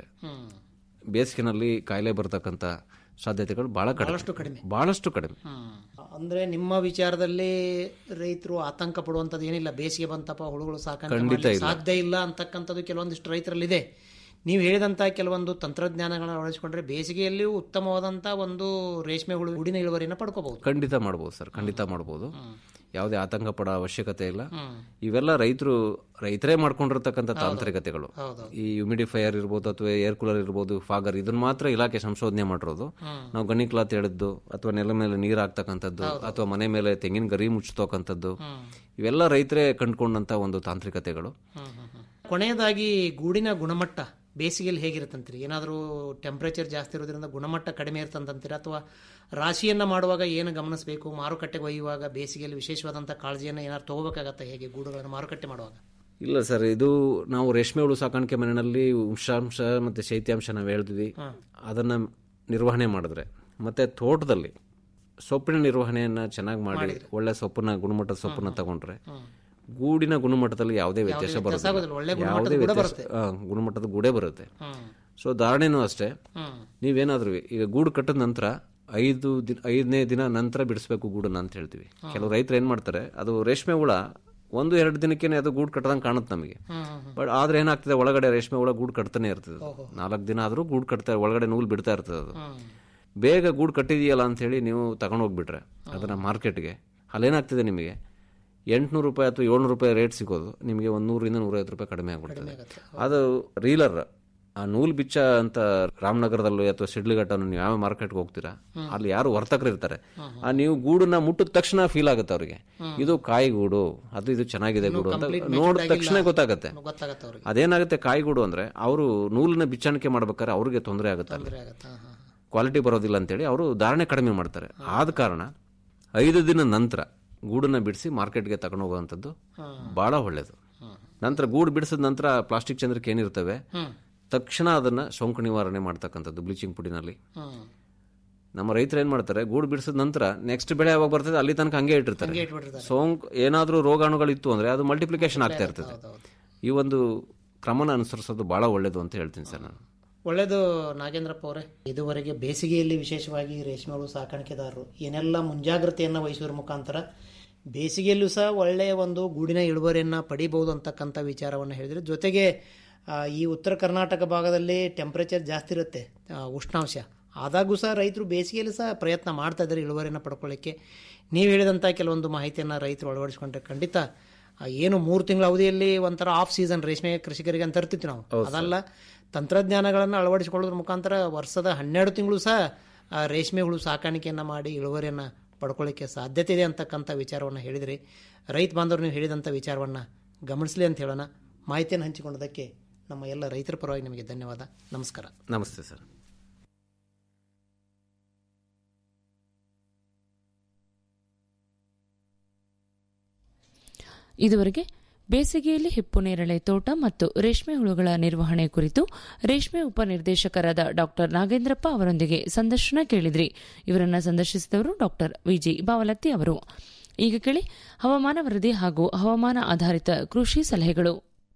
ಬೇಸಿಗೆನಲ್ಲಿ ಕಾಯಿಲೆ ಬರ್ತಕ್ಕಂಥ ಸಾಧ್ಯತೆಗಳು ಬಹಳ ಕಡಿಮೆ ಬಹಳಷ್ಟು ಕಡಿಮೆ ಅಂದ್ರೆ ನಿಮ್ಮ ವಿಚಾರದಲ್ಲಿ ರೈತರು ಆತಂಕ ಪಡುವಂಥದ್ದು ಏನಿಲ್ಲ ಬೇಸಿಗೆ ಬಂತಪ್ಪ ಹುಳುಗಳು ಸಾಕಾಣಿಕೆ ಖಂಡಿತ ಮಾಡ್ಲಿಕ್ಕೆ ಇಲ್ಲ. ಸಾಧ್ಯ ಇಲ್ಲ ಅಂತಕ್ಕಂಥದ್ದು ಕೆಲವೊಂದಿಷ್ಟು ರೈತರಲ್ಲಿದೆ ನೀವು ಹೇಳಿದಂಥ ಕೆಲವೊಂದು ತಂತ್ರಜ್ಞಾನಗಳನ್ನ ಅಳವಡಿಸಿಕೊಂಡ್ರೆ ಬೇಸಿಗೆಯಲ್ಲಿಯೂ ಉತ್ತಮವಾದಂಥ ಒಂದು ರೇಷ್ಮೆ ಹುಳು ಹುಡಿನ ಇಳುವರಿಯನ್ನು ಪಡ್ಕೋಬಹುದು ಖಂಡಿತ ಮಾಡ್ಬೋದು ಸರ್ ಖಂಡಿತ ಮಾಡ್ಬೋದು ಯಾವುದೇ ಆತಂಕ ಪಡೋ ಅವಶ್ಯಕತೆ ಇಲ್ಲ ಇವೆಲ್ಲ ರೈತರು ರೈತರೇ ಮಾಡ್ಕೊಂಡಿರ್ತಕ್ಕಂಥ ತಾಂತ್ರಿಕತೆಗಳು ಈ ಹ್ಯುಮಿಡಿಫೈಯರ್ ಇರ್ಬೋದು ಅಥವಾ ಏರ್ ಕೂಲರ್ ಇರ್ಬೋದು ಫಾಗರ್ ಇದನ್ನ ಮಾತ್ರ ಇಲಾಖೆ ಸಂಶೋಧನೆ ಮಾಡಿರೋದು ನಾವು ಗಣಿ ಕ್ಲಾತ್ ಎಳೆದ್ದು ಅಥವಾ ನೆಲ ಮೇಲೆ ನೀರು ಹಾಕ್ತಕ್ಕಂಥದ್ದು ಅಥವಾ ಮನೆ ಮೇಲೆ ತೆಂಗಿನ ಗರಿ ಮುಚ್ಚತಕ್ಕಂಥದ್ದು ಇವೆಲ್ಲ ರೈತರೇ ಕಂಡುಕೊಂಡಂತ ಒಂದು ತಾಂತ್ರಿಕತೆಗಳು ಕೊನೆಯದಾಗಿ ಗೂಡಿನ ಗುಣಮಟ್ಟ ಬೇಸಿಗೆಯಲ್ಲಿ ಹೇಗಿರುತ್ತಂತೀರಿ ಏನಾದರೂ ಟೆಂಪ್ರೇಚರ್ ಜಾಸ್ತಿ ಇರೋದ್ರಿಂದ ಗುಣಮಟ್ಟ ಕಡಿಮೆ ಇರ್ತಂತೀರಾ ಅಥವಾ ರಾಶಿಯನ್ನು ಮಾಡುವಾಗ ಏನು ಗಮನಿಸಬೇಕು ಮಾರುಕಟ್ಟೆಗೆ ಒಯ್ಯುವಾಗ ಬೇಸಿಗೆಯಲ್ಲಿ ವಿಶೇಷವಾದಂಥ ಕಾಳಜಿಯನ್ನು ಏನಾದ್ರು ತಗೋಬೇಕಾಗತ್ತಾ ಹೇಗೆ ಗೂಡುಗಳನ್ನು ಮಾರುಕಟ್ಟೆ ಮಾಡುವಾಗ ಇಲ್ಲ ಸರ್ ಇದು ನಾವು ರೇಷ್ಮೆ ಹುಳು ಸಾಕಾಣಿಕೆ ಮನೆಯಲ್ಲಿ ಉಷ್ಣಾಂಶ ಮತ್ತೆ ಶೈತ್ಯಾಂಶ ನಾವು ಹೇಳ್ತೀವಿ ಅದನ್ನ ನಿರ್ವಹಣೆ ಮಾಡಿದ್ರೆ ಮತ್ತೆ ತೋಟದಲ್ಲಿ ಸೊಪ್ಪಿನ ನಿರ್ವಹಣೆಯನ್ನ ಚೆನ್ನಾಗಿ ಮಾಡಿ ಒಳ್ಳೆ ಸೊಪ್ಪನ್ನ ಗುಣಮಟ್ಟದ ಸೊಪ್ಪನ್ನ ತಗೊಂಡ್ರೆ ಗೂಡಿನ ಗುಣಮಟ್ಟದಲ್ಲಿ ಯಾವುದೇ ವ್ಯತ್ಯಾಸ ಆಗೋದಿಲ್ಲ. ಒಳ್ಳೆ ಬರೋದಿಲ್ಲ ಯಾವುದೇ ವ್ಯತ್ಯಾಸ ಆ, ಗುಣಮಟ್ಟದ ಗೂಡೇ ಬರುತ್ತೆ ಸೊ ಧಾರಣೆನೂ ಅಷ್ಟೇ ನೀವೇನಾದ್ರೂ ಈಗ ಗೂಡು ಕಟ್ಟಿದ ನಂತರ ಐದು ದಿನ ಐದನೇ ದಿನ ನಂತರ ಬಿಡಿಸ್ಬೇಕು ಗೂಡನ್ನ ಅಂತ ಹೇಳ್ತೀವಿ ಕೆಲವು ರೈತರು ಏನ್ ಮಾಡ್ತಾರೆ ಅದು ರೇಷ್ಮೆ ಹುಳ ಒಂದು ಎರಡು ದಿನಕ್ಕೇನೆ ಅದು ಗೂಡು ಕಟ್ಟದಂಗೆ ಕಾಣುತ್ತೆ ನಮಗೆ ಬಟ್ ಆದ್ರೆ ಏನಾಗ್ತದೆ ಒಳಗಡೆ ರೇಷ್ಮೆ ಹುಳ ಗೂಡು ಕಟ್ತಾನೆ ಇರ್ತದೆ ನಾಲ್ಕು ದಿನ ಆದ್ರೂ ಗೂಡು ಕಟ್ತಾ ಒಳಗಡೆ ನೂಲ್ ಬಿಡ್ತಾ ಇರ್ತದೆ ಅದು ಬೇಗ ಗೂಡು ಕಟ್ಟಿದೆಯಲ್ಲ ಅಂತ ಹೇಳಿ ನೀವು ತಗೊಂಡು ಹೋಗ್ಬಿಟ್ರೆ ಅದನ್ನ ಮಾರ್ಕೆಟ್ಗೆ ಅಲ್ಲೇನಾಗ್ತದೆ ನಿಮಗೆ ಎಂಟ್ನೂರು ರೂಪಾಯಿ ಅಥವಾ ಏಳ್ನೂರು ರೂಪಾಯಿ ರೇಟ್ ಸಿಗೋದು ನಿಮಗೆ ಒಂದು ನೂರಿಂದ ನೂರೈವತ್ತು ರೂಪಾಯಿ ಕಡಿಮೆ ಆಗ್ಬಿಡ್ತದೆ ಅದು ರೀಲರ್ ಆ ನೂಲ್ ಬಿಚ್ಚ ಅಂತ ರಾಮನಗರದಲ್ಲೂ ಅಥವಾ ಶಿಡ್ಲಘಟ್ಟನ್ನು ನೀವು ಯಾವ ಮಾರ್ಕೆಟ್ಗೆ ಹೋಗ್ತೀರಾ ಅಲ್ಲಿ ಯಾರು ವರ್ತಕರು ಇರ್ತಾರೆ ಆ ನೀವು ಗೂಡನ್ನ ಮುಟ್ಟಿದ ತಕ್ಷಣ ಫೀಲ್ ಆಗುತ್ತೆ ಅವ್ರಿಗೆ ಇದು ಕಾಯಿ ಗೂಡು ಅದು ಇದು ಚೆನ್ನಾಗಿದೆ ಗೂಡು ಅಂತ ನೋಡಿದ ತಕ್ಷಣ ಗೊತ್ತಾಗುತ್ತೆ ಗೊತ್ತಾಗತ್ತೆ ಅವ್ರಿಗೆ ಅದೇನಾಗುತ್ತೆ ಕಾಯಿಗೂಡು ಅಂದ್ರೆ ಅವರು ನೂಲಿನ ಬಿಚ್ಚಾಣಿಕೆ ಮಾಡ್ಬೇಕಾದ್ರೆ ಅವ್ರಿಗೆ ತೊಂದರೆ ಆಗುತ್ತೆ ಅಲ್ಲಿ. ಆಗತ್ತೆ, ಹಾ, ಹಾ. ಕ್ವಾಲಿಟಿ ಬರೋದಿಲ್ಲ ಅಂತೇಳಿ ಅವರು ಧಾರಣೆ ಕಡಿಮೆ ಮಾಡ್ತಾರೆ ಆದ ಕಾರಣ ಐದು ದಿನ ನಂತರ ಗೂಡನ್ನ ಬಿಡಿಸಿ ಮಾರ್ಕೆಟ್ಗೆ ತಗೊಂಡು ಹೋಗುವಂಥದ್ದು ಬಹಳ ಒಳ್ಳೇದು ನಂತರ ಗೂಡು ಬಿಡಿಸಿದ ನಂತರ ಪ್ಲಾಸ್ಟಿಕ್ ಚಂದ್ರಕ್ಕೆ ಏನಿರ್ತವೆ ತಕ್ಷಣ ಅದನ್ನ ಸೋಂಕು ನಿವಾರಣೆ ಮಾಡ್ತಕ್ಕಂಥದ್ದು ಬ್ಲೀಚಿಂಗ್ ಪುಡಿನಲ್ಲಿ ಹ್ಮ್. ನಮ್ಮ ರೈತರು ಏನ್ ಮಾಡ್ತಾರೆ ಗೂಡು ಬಿಡಿಸಿದ ನಂತರ ನೆಕ್ಸ್ಟ್ ಬೆಳೆ ಯಾವಾಗ ಬರ್ತದೆ ಅಲ್ಲಿ ತನಕ ಹಂಗೆ ಇಟ್ಟಿರ್ತಾರೆ ಸೋಂಕು ಏನಾದ್ರೂ ರೋಗಾಣುಗಳಿತ್ತು ಅಂದ್ರೆ ಅದು ಮಲ್ಟಿಪ್ಲಿಕೇಶನ್ ಆಗ್ತಾ ಇರ್ತದೆ ಈ ಒಂದು ಕ್ರಮನ ಅನುಸರಿಸೋದು ಬಹಳ ಒಳ್ಳೇದು ಅಂತ ಹೇಳ್ತೀನಿ ಸರ್ ನಾನು ಒಳ್ಳೆಯದು ನಾಗೇಂದ್ರಪ್ಪ ಅವರೇ ಇದುವರೆಗೆ ಬೇಸಿಗೆಯಲ್ಲಿ ವಿಶೇಷವಾಗಿ ರೇಷ್ಮೆ ಹುಳು ಸಾಕಾಣಿಕೆದಾರರು ಏನೆಲ್ಲ ಮುಂಜಾಗ್ರತೆಯನ್ನು ವಹಿಸುವ ಮುಖಾಂತರ ಬೇಸಿಗೆಯಲ್ಲೂ ಸಹ ಒಳ್ಳೆಯ ಒಂದು ಗೂಡಿನ ಇಳುವರಿಯನ್ನು ಪಡಿಬಹುದು ಅಂತಕ್ಕಂಥ ವಿಚಾರವನ್ನು ಹೇಳಿದರೆ ಜೊತೆಗೆ ಆ, ಈ ಉತ್ತರ ಕರ್ನಾಟಕ ಭಾಗದಲ್ಲಿ ಟೆಂಪ್ರೇಚರ್ ಜಾಸ್ತಿ ಇರುತ್ತೆ ಆ, ಉಷ್ಣಾಂಶ ಆದಾಗೂ ಸಹ ರೈತರು ಬೇಸಿಗೆಯಲ್ಲಿ ಸಹ ಪ್ರಯತ್ನ ಮಾಡ್ತಾ ಇದ್ದಾರೆ ಇಳುವರಿಯನ್ನು ಪಡ್ಕೊಳ್ಳಿಕ್ಕೆ ನೀವು ಹೇಳಿದಂಥ ಕೆಲವೊಂದು ಮಾಹಿತಿಯನ್ನು ರೈತರು ಅಳವಡಿಸ್ಕೊಂಡ್ರೆ ಖಂಡಿತ ಆ, ಏನು ಮೂರು ತಿಂಗಳ ಅವಧಿಯಲ್ಲಿ ಒಂಥರ ಆಫ್ ಸೀಸನ್ ರೇಷ್ಮೆ ಕೃಷಿಕರಿಗೆ ಅಂತ ಇರ್ತಿತ್ತು ನಾವು ಅದಲ್ಲ ತಂತ್ರಜ್ಞಾನಗಳನ್ನು ಅಳವಡಿಸಿಕೊಳ್ಳೋದ್ರ ಮುಖಾಂತರ ವರ್ಷದ ಹನ್ನೆರಡು ತಿಂಗಳು ಸಹ ಆ, ರೇಷ್ಮೆ ಹುಳು ಸಾಕಾಣಿಕೆಯನ್ನು ಮಾಡಿ ಇಳುವರಿಯನ್ನು ಪಡ್ಕೊಳ್ಳಿಕ್ಕೆ ಸಾಧ್ಯತೆ ಇದೆ ಅಂತಕ್ಕಂಥ ವಿಚಾರವನ್ನು ಹೇಳಿದ್ರಿ ರೈತ ಬಾಂಧವರು ನೀವು ಹೇಳಿದಂಥ ವಿಚಾರವನ್ನು ಗಮನಿಸಲಿ ಅಂತ ಹೇಳೋಣ ಮಾಹಿತಿಯನ್ನು ಹಂಚಿಕೊಂಡದಕ್ಕೆ ನಮ್ಮ ಎಲ್ಲ ರೈತರ ಪರವಾಗಿ ನಿಮಗೆ ಧನ್ಯವಾದ ನಮಸ್ಕಾರ ನಮಸ್ತೆ ಸರ್ ಇದುವರೆಗೆ ಬೇಸಿಗೆಯಲ್ಲಿ ಹಿಪ್ಪುನೇರಳೆ ತೋಟ ಮತ್ತು ರೇಷ್ಮೆ ಹುಳುಗಳ ನಿರ್ವಹಣೆ ಕುರಿತು ರೇಷ್ಮೆ ಉಪನಿರ್ದೇಶಕರಾದ ಡಾಕ್ಟರ್ ನಾಗೇಂದ್ರಪ್ಪ ಅವರೊಂದಿಗೆ ಸಂದರ್ಶನ ಕೇಳಿದ್ರಿ ಇವರನ್ನ ಸಂದರ್ಶಿಸಿದವರು ಡಾಕ್ಟರ್ ವಿಜಿ ಬಾವಲತ್ತಿ ಅವರು ಈಗ ಕೇಳಿ ಹವಾಮಾನ ವರದಿ ಹಾಗೂ ಹವಾಮಾನ ಆಧಾರಿತ ಕೃಷಿ ಸಲಹೆಗಳು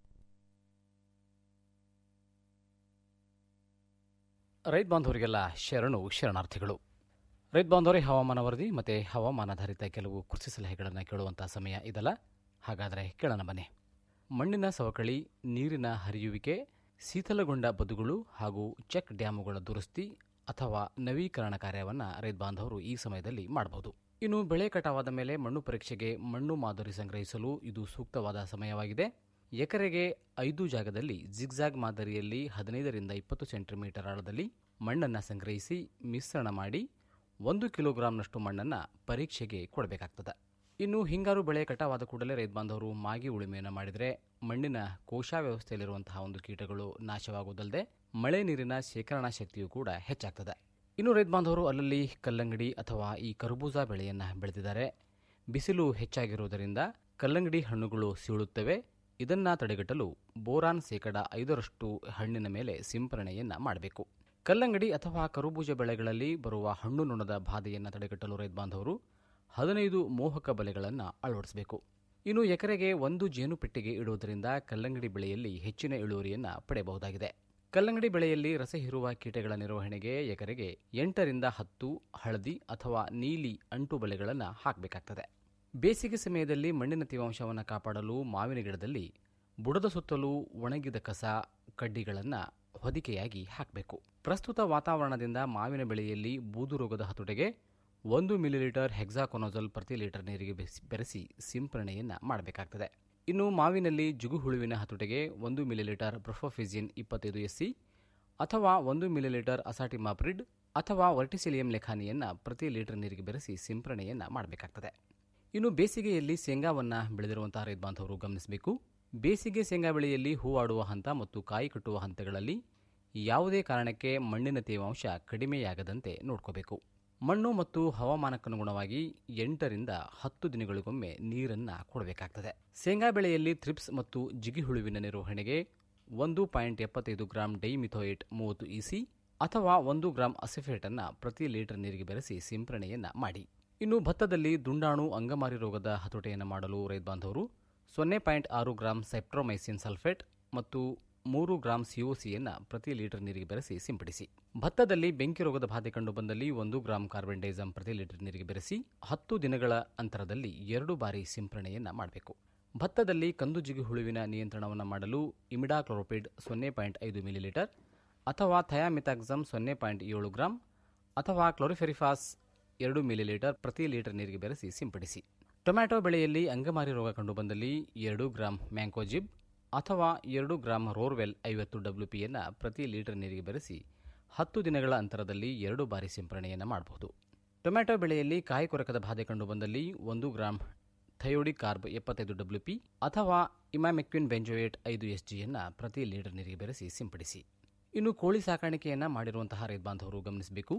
ರೈತ ಬಾಂಧವರಿಗೆಲ್ಲ ಶರಣು ಶರಣಾರ್ಥಿಗಳು ರೈತ ಬಾಂಧವರೇ ಹವಾಮಾನ ವರದಿ ಮತ್ತು ಹವಾಮಾನಾಧಾರಿತ ಕೆಲವು ಕೃಷಿ ಸಲಹೆಗಳನ್ನು ಕೇಳುವಂಥ ಸಮಯ ಇದಲ್ಲ ಹಾಗಾದರೆ ಕೇಳೋಣ ಬನ್ನಿ ಮಣ್ಣಿನ ಸವಕಳಿ ನೀರಿನ ಹರಿಯುವಿಕೆ ಶೀತಲಗೊಂಡ ಬದುಗಳು ಹಾಗೂ ಚೆಕ್ ಡ್ಯಾಮುಗಳ ದುರಸ್ತಿ ಅಥವಾ ನವೀಕರಣ ಕಾರ್ಯವನ್ನು ರೈತ ಬಾಂಧವರು ಈ ಸಮಯದಲ್ಲಿ ಮಾಡಬಹುದು ಇನ್ನು ಬೆಳೆ ಕಟಾವಾದ ಮೇಲೆ ಮಣ್ಣು ಪರೀಕ್ಷೆಗೆ ಮಣ್ಣು ಮಾದರಿ ಸಂಗ್ರಹಿಸಲು ಇದು ಸೂಕ್ತವಾದ ಸಮಯವಾಗಿದೆ ಎಕರೆಗೆ ಐದು ಜಾಗದಲ್ಲಿ ಜಿಗ್ಜಾಗ್ ಮಾದರಿಯಲ್ಲಿ ಹದಿನೈದರಿಂದ ಇಪ್ಪತ್ತು ಸೆಂಟಿಮೀಟರ್ ಆಳದಲ್ಲಿ ಮಣ್ಣನ್ನು ಸಂಗ್ರಹಿಸಿ ಮಿಶ್ರಣ ಮಾಡಿ ಒಂದು ಕಿಲೋಗ್ರಾಂನಷ್ಟು ಮಣ್ಣನ್ನು ಪರೀಕ್ಷೆಗೆ ಕೊಡಬೇಕಾಗ್ತದೆ ಇನ್ನು ಹಿಂಗಾರು ಬೆಳೆ ಕಟಾವಾದ ಕೂಡಲೇ ರೈತ ಬಾಂಧವರು ಮಾಗಿ ಉಳುಮೆಯನ್ನು ಮಾಡಿದರೆ ಮಣ್ಣಿನ ಕೋಶ ವ್ಯವಸ್ಥೆಯಲ್ಲಿರುವಂತಹ ಒಂದು ಕೀಟಗಳು ನಾಶವಾಗುವುದಲ್ಲದೆ ಮಳೆ ನೀರಿನ ಶೇಖರಣಾ ಶಕ್ತಿಯೂ ಕೂಡ ಹೆಚ್ಚಾಗ್ತದೆ ಇನ್ನು ರೈತ ಬಾಂಧವರು ಅಲ್ಲಲ್ಲಿ ಕಲ್ಲಂಗಡಿ ಅಥವಾ ಈ ಕರ್ಬೂಜ ಬೆಳೆಯನ್ನು ಬೆಳೆದಿದ್ದಾರೆ ಬಿಸಿಲು ಹೆಚ್ಚಾಗಿರುವುದರಿಂದ ಕಲ್ಲಂಗಡಿ ಹಣ್ಣುಗಳು ಸೀಳುತ್ತವೆ ಇದನ್ನ ತಡೆಗಟ್ಟಲು ಬೋರಾನ್ ಶೇಕಡ ಐದರಷ್ಟು ಹಣ್ಣಿನ ಮೇಲೆ ಸಿಂಪರಣೆಯನ್ನ ಮಾಡಬೇಕು ಕಲ್ಲಂಗಡಿ ಅಥವಾ ಕರುಬೂಜ ಬೆಳೆಗಳಲ್ಲಿ ಬರುವ ಹಣ್ಣು ನುಣದ ಬಾಧೆಯನ್ನು ತಡೆಗಟ್ಟಲು ರೈತ ಬಾಂಧವರು ಹದಿನೈದು ಮೋಹಕ ಬಲೆಗಳನ್ನು ಅಳವಡಿಸಬೇಕು ಇನ್ನು ಎಕರೆಗೆ ಒಂದು ಜೇನು ಪೆಟ್ಟಿಗೆ ಇಡುವುದರಿಂದ ಕಲ್ಲಂಗಡಿ ಬೆಳೆಯಲ್ಲಿ ಹೆಚ್ಚಿನ ಇಳುವರಿಯನ್ನು ಪಡೆಯಬಹುದಾಗಿದೆ ಕಲ್ಲಂಗಡಿ ಬೆಳೆಯಲ್ಲಿ ರಸ ಹೀರುವ ಕೀಟಗಳ ನಿರ್ವಹಣೆಗೆ ಎಕರೆಗೆ ಎಂಟರಿಂದ ಹತ್ತು ಹಳದಿ ಅಥವಾ ನೀಲಿ ಅಂಟು ಬಲೆಗಳನ್ನು ಹಾಕಬೇಕಾಗ್ತದೆ ಬೇಸಿಗೆ ಸಮಯದಲ್ಲಿ ಮಣ್ಣಿನ ತೇವಾಂಶವನ್ನು ಕಾಪಾಡಲು ಮಾವಿನ ಗಿಡದಲ್ಲಿ ಬುಡದ ಸುತ್ತಲೂ ಒಣಗಿದ ಕಸ ಕಡ್ಡಿಗಳನ್ನು ಹೊದಿಕೆಯಾಗಿ ಹಾಕಬೇಕು ಪ್ರಸ್ತುತ ವಾತಾವರಣದಿಂದ ಮಾವಿನ ಬೆಳೆಯಲ್ಲಿ ಬೂದು ರೋಗದ ಹತೋಟಿಗೆ ಒಂದು ಮಿಲಿಲೀಟರ್ ಹೆಕ್ಸಾಕೊನೋಜಲ್ ಪ್ರತಿ ಲೀಟರ್ ನೀರಿಗೆ ಬೆರೆಸಿ- ಬೆರೆಸಿ ಸಿಂಪರಣೆಯನ್ನು ಮಾಡಬೇಕಾಗ್ತದೆ ಇನ್ನು ಮಾವಿನಲ್ಲಿ ಜುಗುಹುಳುವಿನ ಹತೋಟಿಗೆ ಒಂದು ಮಿಲಿಲೀಟರ್ ಬ್ರೊಫೋಫಿಜಿನ್ ಇಪ್ಪತ್ತೈದು ಎಸ್ಸಿ ಅಥವಾ ಒಂದು ಮಿಲಿಲೀಟರ್ ಅಸಾಟಿಮಾಪ್ರಿಡ್ ಅಥವಾ ವರ್ಟಿಸಿಲಿಯಂ ಲೆಖಾನಿಯನ್ನು ಪ್ರತಿ ಲೀಟರ್ ನೀರಿಗೆ ಬೆರೆಸಿ ಸಿಂಪರಣೆಯನ್ನು ಮಾಡಬೇಕಾಗ್ತದೆ ಇನ್ನು ಬೇಸಿಗೆಯಲ್ಲಿ ಶೇಂಗಾವನ್ನು ಬೆಳೆದಿರುವಂತಹ ರೈತ ಬಾಂಧವರು ಗಮನಿಸಬೇಕು ಬೇಸಿಗೆ ಶೇಂಗಾ ಬೆಳೆಯಲ್ಲಿ ಹೂವಾಡುವ ಹಂತ ಮತ್ತು ಕಾಯಿ ಕಟ್ಟುವ ಹಂತಗಳಲ್ಲಿ ಯಾವುದೇ ಕಾರಣಕ್ಕೆ ಮಣ್ಣಿನ ತೇವಾಂಶ ಕಡಿಮೆಯಾಗದಂತೆ ನೋಡ್ಕೋಬೇಕು ಮಣ್ಣು ಮತ್ತು ಹವಾಮಾನಕ್ಕನುಗುಣವಾಗಿ ಎಂಟರಿಂದ ಹತ್ತು ದಿನಗಳಿಗೊಮ್ಮೆ ನೀರನ್ನು ಕೊಡಬೇಕಾಗ್ತದೆ ಶೇಂಗಾ ಬೆಳೆಯಲ್ಲಿ ಥ್ರಿಪ್ಸ್ ಮತ್ತು ಜಿಗಿಹುಳುವಿನ ನಿರ್ವಹಣೆಗೆ ಒಂದು ಪಾಯಿಂಟ್ ಎಪ್ಪತ್ತೈದು ಗ್ರಾಂ ಡೈಮಿಥೋಯೇಟ್ ಮೂವತ್ತು ಇಸಿ ಅಥವಾ ಒಂದು ಗ್ರಾಂ ಅಸಿಫೇಟನ್ನು ಪ್ರತಿ ಲೀಟರ್ ನೀರಿಗೆ ಬೆರೆಸಿ ಸಿಂಪರಣೆಯನ್ನು ಮಾಡಿ ಇನ್ನು ಭತ್ತದಲ್ಲಿ ದುಂಡಾಣು ಅಂಗಮಾರಿ ರೋಗದ ಹತೋಟಿಯನ್ನು ಮಾಡಲು ರೈತ ಬಾಂಧವರು ಸೊನ್ನೆ ಪಾಯಿಂಟ್ ಆರು ಗ್ರಾಂ ಸೆಪ್ಟ್ರೋಮೈಸಿನ್ ಸಲ್ಫೇಟ್ ಮತ್ತು ಮೂರು ಗ್ರಾಂ ಸಿಒಸಿಯನ್ನು ಪ್ರತಿ ಲೀಟರ್ ನೀರಿಗೆ ಬೆರೆಸಿ ಸಿಂಪಡಿಸಿ ಭತ್ತದಲ್ಲಿ ಬೆಂಕಿ ರೋಗದ ಬಾಧೆ ಕಂಡು ಬಂದಲ್ಲಿ ಒಂದು ಗ್ರಾಂ ಕಾರ್ಬನ್ ಡೈಸಮ್ ಪ್ರತಿ ಲೀಟರ್ ನೀರಿಗೆ ಬೆರೆಸಿ ಹತ್ತು ದಿನಗಳ ಅಂತರದಲ್ಲಿ ಎರಡು ಬಾರಿ ಸಿಂಪರಣೆಯನ್ನು ಮಾಡಬೇಕು ಭತ್ತದಲ್ಲಿ ಕಂದು ಜಿಗಿ ಹುಳುವಿನ ನಿಯಂತ್ರಣವನ್ನು ಮಾಡಲು ಇಮಿಡಾಕ್ಲೋರೋಪಿಡ್ ಸೊನ್ನೆ ಪಾಯಿಂಟ್ ಐದು ಮಿಲಿಲೀಟರ್ ಅಥವಾ ಥಯಾಮಿಥಾಕ್ಸಮ್ ಸೊನ್ನೆ ಪಾಯಿಂಟ್ ಏಳು ಗ್ರಾಂ ಅಥವಾ ಕ್ಲೋರಿಫೆರಿಫಾಸ್ ಎರಡು ಮಿಲಿಲೀಟರ್ ಪ್ರತಿ ಲೀಟರ್ ನೀರಿಗೆ ಬೆರೆಸಿ ಸಿಂಪಡಿಸಿ ಟೊಮ್ಯಾಟೊ ಬೆಳೆಯಲ್ಲಿ ಅಂಗಮಾರಿ ರೋಗ ಕಂಡುಬಂದಲ್ಲಿ ಎರಡು ಗ್ರಾಂ ಮ್ಯಾಂಕೋಜಿಬ್ ಅಥವಾ ಎರಡು ಗ್ರಾಂ ರೋರ್ವೆಲ್ ಐವತ್ತು ಡಬ್ಲ್ಯೂ ಪಿಯನ್ನು ಪ್ರತಿ ಲೀಟರ್ ನೀರಿಗೆ ಬೆರೆಸಿ ಹತ್ತು ದಿನಗಳ ಅಂತರದಲ್ಲಿ ಎರಡು ಬಾರಿ ಸಿಂಪರಣೆಯನ್ನು ಮಾಡಬಹುದು ಟೊಮ್ಯಾಟೊ ಬೆಳೆಯಲ್ಲಿ ಕಾಯಿ ಕೊರಕದ ಬಾಧೆ ಕಂಡುಬಂದಲ್ಲಿ ಒಂದು ಗ್ರಾಂ ಥಯೋಡಿ ಕಾರ್ಬ್ ಎಪ್ಪತ್ತೈದು ಡಬ್ಲ್ಯೂ ಪಿ ಅಥವಾ ಇಮಾಮೆಕ್ವಿನ್ ಬೆಂಜೋಯೇಟ್ ಐದು ಎಸ್ ಜಿಯನ್ನು ಪ್ರತಿ ಲೀಟರ್ ನೀರಿಗೆ ಬೆರೆಸಿ ಸಿಂಪಡಿಸಿ ಇನ್ನು ಕೋಳಿ ಸಾಕಾಣಿಕೆಯನ್ನು ಮಾಡಿರುವಂತಹ ರೈತ ಬಾಂಧವರು ಗಮನಿಸಬೇಕು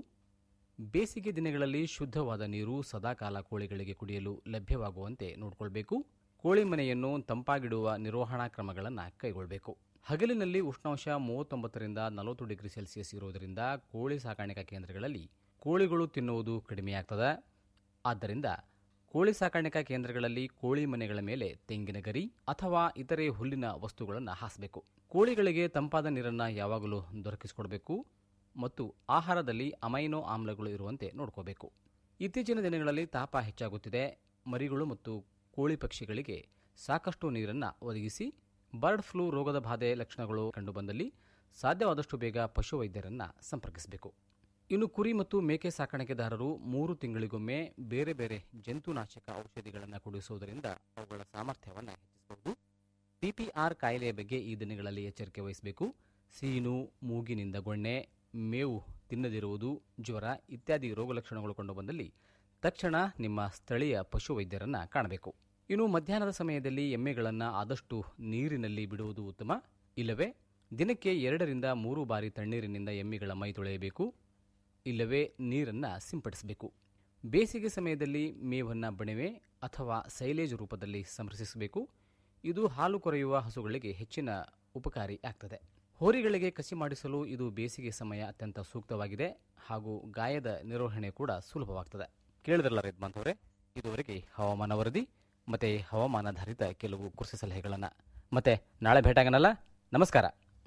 ಬೇಸಿಗೆ ದಿನಗಳಲ್ಲಿ ಶುದ್ಧವಾದ ನೀರು ಸದಾಕಾಲ ಕೋಳಿಗಳಿಗೆ ಕುಡಿಯಲು ಲಭ್ಯವಾಗುವಂತೆ ನೋಡಿಕೊಳ್ಬೇಕು ಕೋಳಿ ಮನೆಯನ್ನು ತಂಪಾಗಿಡುವ ನಿರ್ವಹಣಾ ಕ್ರಮಗಳನ್ನು ಕೈಗೊಳ್ಳಬೇಕು ಹಗಲಿನಲ್ಲಿ ಉಷ್ಣಾಂಶ ಮೂವತ್ತೊಂಬತ್ತರಿಂದ ನಲವತ್ತು ಡಿಗ್ರಿ ಸೆಲ್ಸಿಯಸ್ ಇರುವುದರಿಂದ ಕೋಳಿ ಸಾಕಾಣಿಕಾ ಕೇಂದ್ರಗಳಲ್ಲಿ ಕೋಳಿಗಳು ತಿನ್ನುವುದು ಕಡಿಮೆಯಾಗ್ತದೆ ಆದ್ದರಿಂದ ಕೋಳಿ ಸಾಕಾಣಿಕಾ ಕೇಂದ್ರಗಳಲ್ಲಿ ಕೋಳಿ ಮನೆಗಳ ಮೇಲೆ ತೆಂಗಿನ ಗರಿ ಅಥವಾ ಇತರೆ ಹುಲ್ಲಿನ ವಸ್ತುಗಳನ್ನು ಹಾಸಬೇಕು ಕೋಳಿಗಳಿಗೆ ತಂಪಾದ ನೀರನ್ನು ಯಾವಾಗಲೂ ದೊರಕಿಸಿಕೊಡಬೇಕು ಮತ್ತು ಆಹಾರದಲ್ಲಿ ಅಮೈನೋ ಆಮ್ಲಗಳು ಇರುವಂತೆ ನೋಡ್ಕೋಬೇಕು ಇತ್ತೀಚಿನ ದಿನಗಳಲ್ಲಿ ತಾಪ ಹೆಚ್ಚಾಗುತ್ತಿದೆ ಮರಿಗಳು ಮತ್ತು ಕೋಳಿ ಪಕ್ಷಿಗಳಿಗೆ ಸಾಕಷ್ಟು ನೀರನ್ನು ಒದಗಿಸಿ ಬರ್ಡ್ ಫ್ಲೂ ರೋಗದ ಬಾಧೆ ಲಕ್ಷಣಗಳು ಕಂಡುಬಂದಲ್ಲಿ ಸಾಧ್ಯವಾದಷ್ಟು ಬೇಗ ಪಶುವೈದ್ಯರನ್ನು ಸಂಪರ್ಕಿಸಬೇಕು ಇನ್ನು ಕುರಿ ಮತ್ತು ಮೇಕೆ ಸಾಕಾಣಿಕೆದಾರರು ಮೂರು ತಿಂಗಳಿಗೊಮ್ಮೆ ಬೇರೆ ಬೇರೆ ಜಂತುನಾಶಕ ಔಷಧಿಗಳನ್ನು ಕುಡಿಸುವುದರಿಂದ ಅವುಗಳ ಸಾಮರ್ಥ್ಯವನ್ನು ಹೆಚ್ಚಿಸಬಹುದು ಪಿಪಿಆರ್ ಕಾಯಿಲೆಯ ಬಗ್ಗೆ ಈ ದಿನಗಳಲ್ಲಿ ಎಚ್ಚರಿಕೆ ವಹಿಸಬೇಕು ಸೀನು ಮೂಗಿನಿಂದ ಗೊಣ್ಣೆ ಮೇವು ತಿನ್ನದಿರುವುದು ಜ್ವರ ಇತ್ಯಾದಿ ರೋಗ ಲಕ್ಷಣಗಳು ಕಂಡುಬಂದಲ್ಲಿ ತಕ್ಷಣ ನಿಮ್ಮ ಸ್ಥಳೀಯ ಪಶುವೈದ್ಯರನ್ನು ಕಾಣಬೇಕು ಇನ್ನು ಮಧ್ಯಾಹ್ನದ ಸಮಯದಲ್ಲಿ ಎಮ್ಮೆಗಳನ್ನು ಆದಷ್ಟು ನೀರಿನಲ್ಲಿ ಬಿಡುವುದು ಉತ್ತಮ ಇಲ್ಲವೇ ದಿನಕ್ಕೆ ಎರಡರಿಂದ ಮೂರು ಬಾರಿ ತಣ್ಣೀರಿನಿಂದ ಎಮ್ಮೆಗಳ ಮೈ ತೊಳೆಯಬೇಕು ಇಲ್ಲವೇ ನೀರನ್ನು ಸಿಂಪಡಿಸಬೇಕು ಬೇಸಿಗೆ ಸಮಯದಲ್ಲಿ ಮೇವನ್ನು ಬಣವೆ ಅಥವಾ ಸೈಲೇಜ್ ರೂಪದಲ್ಲಿ ಸಂರಕ್ಷಿಸಬೇಕು ಇದು ಹಾಲು ಕೊರೆಯುವ ಹಸುಗಳಿಗೆ ಹೆಚ್ಚಿನ ಉಪಕಾರಿ ಆಗ್ತದೆ ಹೋರಿಗಳಿಗೆ ಕಸಿ ಮಾಡಿಸಲು ಇದು ಬೇಸಿಗೆ ಸಮಯ ಅತ್ಯಂತ ಸೂಕ್ತವಾಗಿದೆ ಹಾಗೂ ಗಾಯದ ನಿರ್ವಹಣೆ ಕೂಡ ಸುಲಭವಾಗ್ತದೆ ಕೇಳಿದ್ರಲ್ಲ ರೈತ ಬಾಂಧವರೇ ಇದುವರೆಗೆ ಹವಾಮಾನ ವರದಿ ಮತ್ತೆ ಹವಾಮಾನಾಧಾರಿತ ಕೆಲವು ಕೃಷಿ ಸಲಹೆಗಳನ್ನು ಮತ್ತೆ ನಾಳೆ ಭೇಟಾಗನಲ್ಲ ನಮಸ್ಕಾರ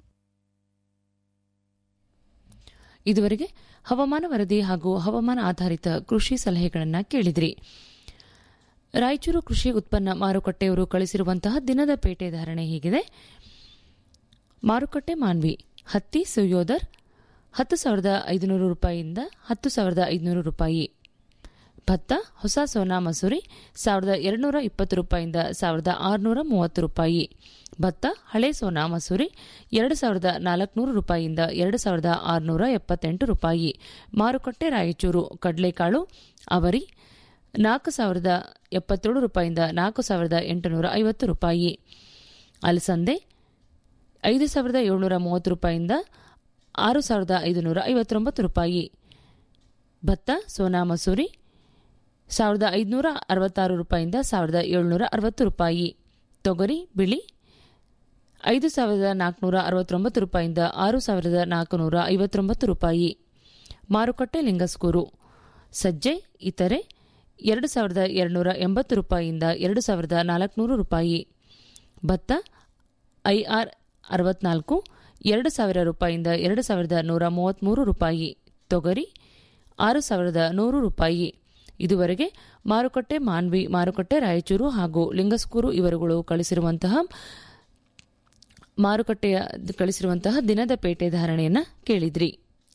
ಇದುವರೆಗೆ ಹವಾಮಾನ ವರದಿ ಹಾಗೂ ಹವಾಮಾನ ಆಧಾರಿತ ಕೃಷಿ ಸಲಹೆಗಳನ್ನು ಕೇಳಿದ್ರಿ ರಾಯಚೂರು ಕೃಷಿ ಉತ್ಪನ್ನ ಮಾರುಕಟ್ಟೆಯವರು ಕಳಿಸಿರುವಂತಹ ದಿನದ ಪೇಟೆ ಧಾರಣೆ ಹೀಗಿದೆ ಮಾರುಕಟ್ಟೆ ಮಾನ್ವಿ ಹತ್ತಿ ಸುಯೋದರ್ ಹತ್ತು ಸಾವಿರದ ಐದುನೂರು ರೂಪಾಯಿಯಿಂದ ಹತ್ತು ಸಾವಿರದ ಐದುನೂರು ರೂಪಾಯಿ ಭತ್ತ ಹೊಸ ಸೋನಾ ಮಸೂರಿ ಸಾವಿರದ ಎರಡುನೂರ ಇಪ್ಪತ್ತು ರೂಪಾಯಿಯಿಂದ ಸಾವಿರದ ಆರುನೂರ ಮೂವತ್ತು ರೂಪಾಯಿ ಭತ್ತ ಹಳೆ ಸೋನಾ ಮಸೂರಿ ಎರಡು ಸಾವಿರದ ನಾಲ್ಕುನೂರು ರೂಪಾಯಿಯಿಂದ ಎರಡು ಸಾವಿರದ ಆರುನೂರ ಎಪ್ಪತ್ತೆಂಟು ರೂಪಾಯಿ ಮಾರುಕಟ್ಟೆ ರಾಯಚೂರು ಕಡಲೆಕಾಳು ಅವರಿ ನಾಲ್ಕು ಸಾವಿರದ ಎಪ್ಪತ್ತೇಳು ರೂಪಾಯಿಯಿಂದ ನಾಲ್ಕು ಸಾವಿರದ ಎಂಟುನೂರ ಐವತ್ತು ರೂಪಾಯಿ ಅಲಸಂದೆ ಐದು ಸಾವಿರದ ಏಳುನೂರ ಮೂವತ್ತು ರೂಪಾಯಿಯಿಂದ ಆರು ಸಾವಿರದ ಐದುನೂರ ಐವತ್ತೊಂಬತ್ತು ರೂಪಾಯಿ ಭತ್ತ ಸೋನಾ ಮಸೂರಿ ಸಾವಿರದ ಐದುನೂರ ಅರವತ್ತಾರು ರೂಪಾಯಿಯಿಂದ ಸಾವಿರದ ಏಳುನೂರ ಅರವತ್ತು ರೂಪಾಯಿ ತೊಗರಿ ಬಿಳಿ ಐದು ಸಾವಿರದ ನಾಲ್ಕುನೂರ ಅರವತ್ತೊಂಬತ್ತು ರೂಪಾಯಿಯಿಂದ ಆರು ಸಾವಿರದ ನಾಲ್ಕುನೂರ ಐವತ್ತೊಂಬತ್ತು ರೂಪಾಯಿ ಮಾರುಕಟ್ಟೆ ಲಿಂಗಸ್ಕೂರು ಸಜ್ಜೆ ಇತರೆ ಎರಡು ಸಾವಿರದ ಎರಡುನೂರ ಎಂಬತ್ತು ರೂಪಾಯಿಯಿಂದ ಎರಡು ಸಾವಿರದ ನಾಲ್ಕುನೂರು ರೂಪಾಯಿ ಭತ್ತ ಐಆರ್ ಅರವತ್ನಾಲ್ಕು ಎರಡು ಸಾವಿರ ರೂಪಾಯಿಯಿಂದ ಎರಡು ಸಾವಿರದ ನೂರ ಮೂವತ್ತ್ಮೂರು ರೂಪಾಯಿ ತೊಗರಿ ಆರು ಸಾವಿರದ ನೂರು ರೂಪಾಯಿ ಇದುವರೆಗೆ ಮಾರುಕಟ್ಟೆ ಮಾನ್ವಿ ಮಾರುಕಟ್ಟೆ ರಾಯಚೂರು ಹಾಗೂ ಲಿಂಗಸ್ಕೂರು ಇವರುಗಳು ಕಳಿಸಿರುವಂತಹ ಮಾರುಕಟ್ಟೆಯ ಕಳಿಸಿರುವಂತಹ ದಿನದ ಪೇಟೆ ಧಾರಣೆಯನ್ನ ಕೇಳಿದ್ರಿ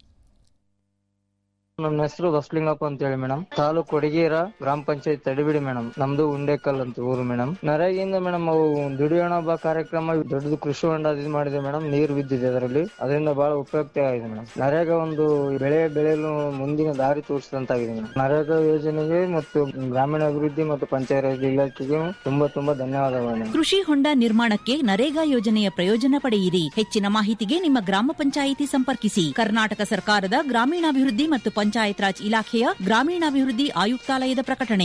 ನಮ್ಮ ಹೆಸರು ಬಸಲಿಂಗಪ್ಪ ಅಂತ ಹೇಳಿ ಮೇಡಮ್ ತಾಲೂಕು ಕೊಡಗೇರ ಗ್ರಾಮ ಪಂಚಾಯತ್ ತಡಿಬಿಡಿ ಮೇಡಮ್ ನಮ್ದು ಉಂಡೇಕಲ್ ಅಂತ ಊರು ಮೇಡಮ್ ನರೇಗಿಂದ ಮೇಡಮ್ ಅವು ದುಡಿಯೋಣ ಬಾ ಕಾರ್ಯಕ್ರಮ ದೊಡ್ಡದು ಕೃಷಿ ಹೊಂಡ ಇದು ಮಾಡಿದೆ ಮೇಡಮ್ ನೀರು ಬಿದ್ದಿದೆ ಅದರಲ್ಲಿ ಅದರಿಂದ ಬಹಳ ಉಪಯುಕ್ತ ಆಗಿದೆ ಮೇಡಮ್ ನರೇಗಾ ಒಂದು ಬೆಳೆ ಬೆಳೆಯಲು ಮುಂದಿನ ದಾರಿ ತೋರಿಸಿದಂತಾಗಿದೆ ಮೇಡಮ್ ನರೇಗಾ ಯೋಜನೆಗೆ ಮತ್ತು ಗ್ರಾಮೀಣ ಅಭಿವೃದ್ಧಿ ಮತ್ತು ಪಂಚಾಯತ್ ಇಲಾಖೆಗೆ ತುಂಬಾ ತುಂಬಾ ಧನ್ಯವಾದಗಳು ಮೇಡಮ್ ಕೃಷಿ ಹೊಂಡ ನಿರ್ಮಾಣಕ್ಕೆ ನರೇಗಾ ಯೋಜನೆಯ ಪ್ರಯೋಜನ ಪಡೆಯಿರಿ ಹೆಚ್ಚಿನ ಮಾಹಿತಿಗೆ ನಿಮ್ಮ ಗ್ರಾಮ ಪಂಚಾಯಿತಿ ಸಂಪರ್ಕಿಸಿ ಕರ್ನಾಟಕ ಸರ್ಕಾರದ ಗ್ರಾಮೀಣಾಭಿವೃದ್ಧಿ ಮತ್ತು ಪಂಚಾಯತ್ ರಾಜ್ ಇಲಾಖೆಯ ಗ್ರಾಮೀಣಾಭಿವೃದ್ಧಿ ಆಯುಕ್ತಾಲಯದ ಪ್ರಕಟಣೆ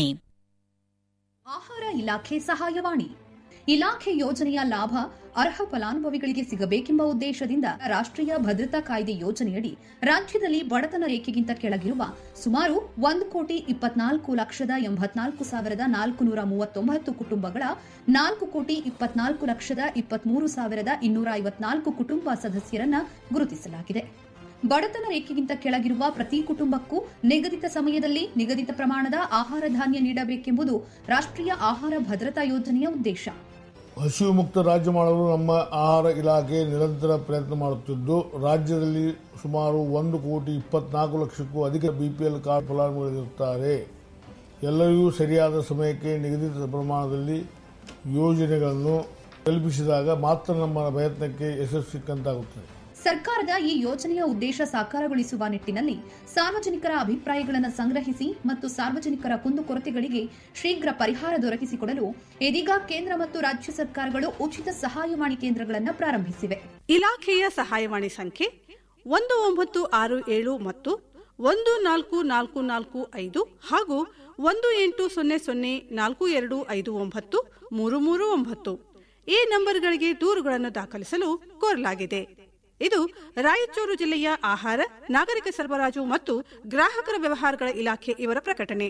ಆಹಾರ ಇಲಾಖೆ ಸಹಾಯವಾಣಿ ಇಲಾಖೆ ಯೋಜನೆಯ ಲಾಭ ಅರ್ಹ ಫಲಾನುಭವಿಗಳಿಗೆ ಸಿಗಬೇಕೆಂಬ ಉದ್ದೇಶದಿಂದ ರಾಷ್ಟ್ರೀಯ ಭದ್ರತಾ ಕಾಯ್ದೆ ಯೋಜನೆಯಡಿ ರಾಜ್ಯದಲ್ಲಿ ಬಡತನ ರೇಖೆಗಿಂತ ಕೆಳಗಿರುವ ಸುಮಾರು ಒಂದು ಕೋಟಿ ಇಪ್ಪತ್ನಾಲ್ಕು ಲಕ್ಷದ ಎಂಬತ್ನಾಲ್ಕು ಸಾವಿರದ ನಾಲ್ಕುನೂರ ಮೂವತ್ತೊಂಬತ್ತು ಕುಟುಂಬಗಳ ನಾಲ್ಕು ಕೋಟಿ ಇಪ್ಪತ್ನಾಲ್ಕು ಲಕ್ಷದ ಇಪ್ಪತ್ಮೂರು ಸಾವಿರದ ಇನ್ನೂರ ಐವತ್ನಾಲ್ಕು ಕುಟುಂಬ ಸದಸ್ಯರನ್ನ ಗುರುತಿಸಲಾಗಿದೆ ಬಡತನ ರೇಖೆಗಿಂತ ಕೆಳಗಿರುವ ಪ್ರತಿ ಕುಟುಂಬಕ್ಕೂ ನಿಗದಿತ ಸಮಯದಲ್ಲಿ ನಿಗದಿತ ಪ್ರಮಾಣದ ಆಹಾರ ಧಾನ್ಯ ನೀಡಬೇಕೆಂಬುದು ರಾಷ್ಟ್ರೀಯ ಆಹಾರ ಭದ್ರತಾ ಯೋಜನೆಯ ಉದ್ದೇಶ ಹಸಿವು ಮುಕ್ತ ರಾಜ್ಯ ಮಾಡಲು ನಮ್ಮ ಆಹಾರ ಇಲಾಖೆ ನಿರಂತರ ಪ್ರಯತ್ನ ಮಾಡುತ್ತಿದ್ದು ರಾಜ್ಯದಲ್ಲಿ ಸುಮಾರು ಒಂದು ಕೋಟಿ ಇಪ್ಪತ್ನಾಲ್ಕು ಲಕ್ಷಕ್ಕೂ ಅಧಿಕ ಬಿಪಿಎಲ್ ಕಾರ್ಡ್ ಫಲಾನುಭವಿಗಳಿರುತ್ತಾರೆ ಎಲ್ಲರಿಗೂ ಸರಿಯಾದ ಸಮಯಕ್ಕೆ ನಿಗದಿತ ಪ್ರಮಾಣದಲ್ಲಿ ಯೋಜನೆಗಳನ್ನು ತಲುಪಿಸಿದಾಗ ಮಾತ್ರ ನಮ್ಮ ಪ್ರಯತ್ನಕ್ಕೆ ಯಶಸ್ಸು ಸಿಕ್ಕಂತಾಗುತ್ತದೆ ಸರ್ಕಾರದ ಈ ಯೋಜನೆಯ ಉದ್ದೇಶ ಸಾಕಾರಗೊಳಿಸುವ ನಿಟ್ಟಿನಲ್ಲಿ ಸಾರ್ವಜನಿಕರ ಅಭಿಪ್ರಾಯಗಳನ್ನು ಸಂಗ್ರಹಿಸಿ ಮತ್ತು ಸಾರ್ವಜನಿಕರ ಕುಂದುಕೊರತೆಗಳಿಗೆ ಶೀಘ್ರ ಪರಿಹಾರ ದೊರಕಿಸಿಕೊಡಲು ಇದೀಗ ಕೇಂದ್ರ ಮತ್ತು ರಾಜ್ಯ ಸರ್ಕಾರಗಳು ಉಚಿತ ಸಹಾಯವಾಣಿ ಕೇಂದ್ರಗಳನ್ನು ಪ್ರಾರಂಭಿಸಿವೆ ಇಲಾಖೆಯ ಸಹಾಯವಾಣಿ ಸಂಖ್ಯೆ ಒಂದು ಒಂಬತ್ತು ಆರು ಏಳು ಮತ್ತು ಒಂದು ನಾಲ್ಕು ನಾಲ್ಕು ನಾಲ್ಕು ಐದು ಹಾಗೂ ಒಂದು ಎಂಟು ಸೊನ್ನೆ ಸೊನ್ನೆ ನಾಲ್ಕು ಎರಡು ಐದು ಒಂಬತ್ತು ಮೂರು ಮೂರು ಒಂಬತ್ತು ಈ ನಂಬರ್ಗಳಿಗೆ ದೂರುಗಳನ್ನು ದಾಖಲಿಸಲು ಕೋರಲಾಗಿದೆ ಇದು ರಾಯಚೂರು ಜಿಲ್ಲೆಯ ಆಹಾರ ನಾಗರಿಕ ಸರಬರಾಜು ಮತ್ತು ಗ್ರಾಹಕರ ವ್ಯವಹಾರಗಳ ಇಲಾಖೆ ಇವರ ಪ್ರಕಟಣೆ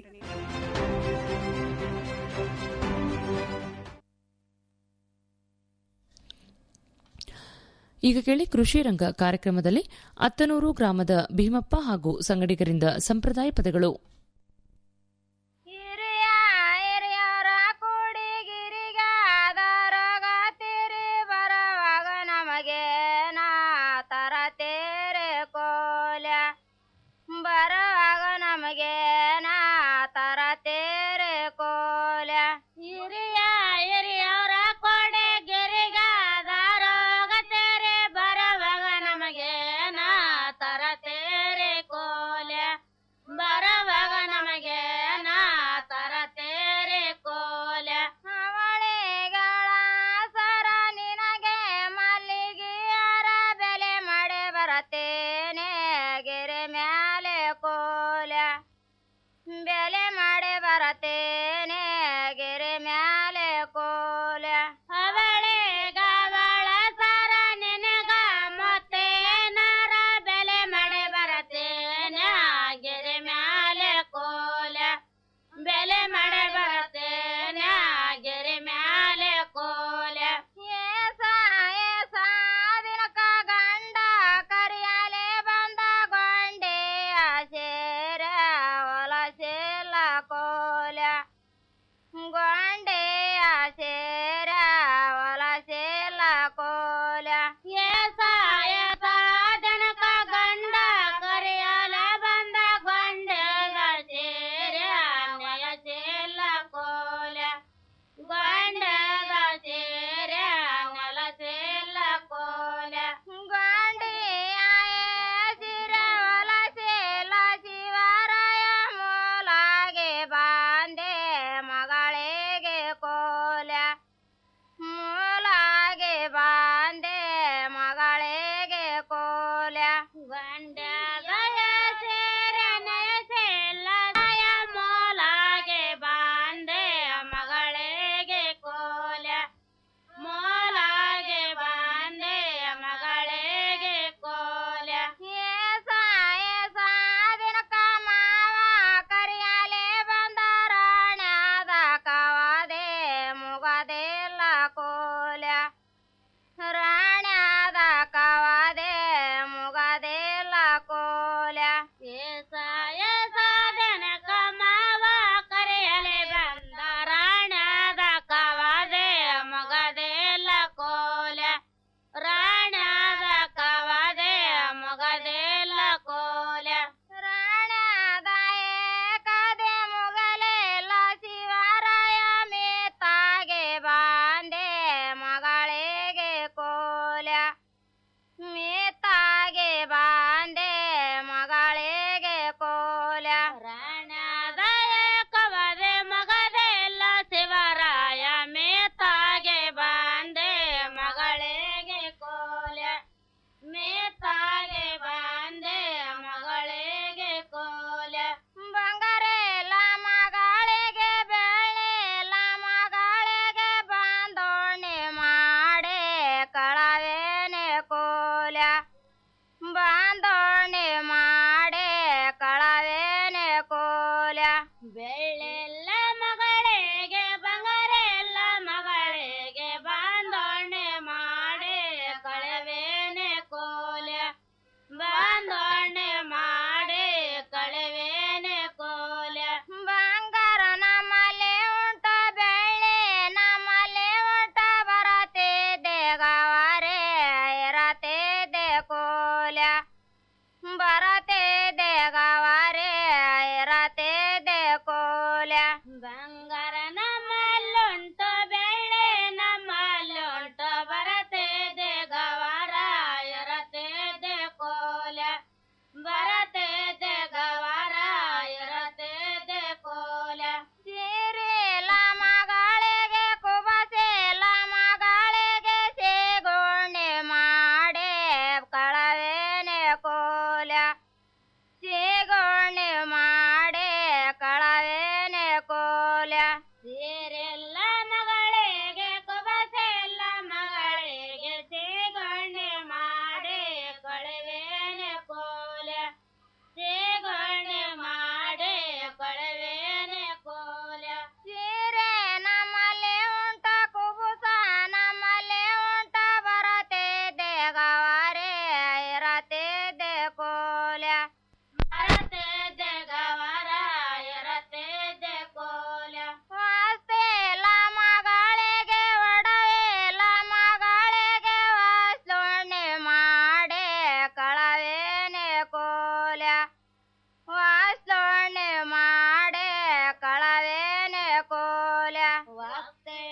ಈಗ ಕೇಳಿ ಕೃಷಿ ರಂಗ ಕಾರ್ಯಕ್ರಮದಲ್ಲಿ ಅತ್ತನೂರು ಗ್ರಾಮದ ಭೀಮಪ್ಪ ಹಾಗೂ ಸಂಗಡಿಗರಿಂದ ಸಂಪ್ರದಾಯ ಪದಗಳು ಬರುವಾಗ ನಮಗೆ ನಾ ತರ ತೇರೆ ಕೋಲ ಹಿರಿಯ ಹಿರಿಯವರ ಕೊಡೆ ಗಿರಿಗಾದಾರೋಗ ತೇರೆ ಬರುವಾಗ ನಮಗೆ ನಾ ತರ ತೇರೆ ಕೋಲ ಬರುವಾಗ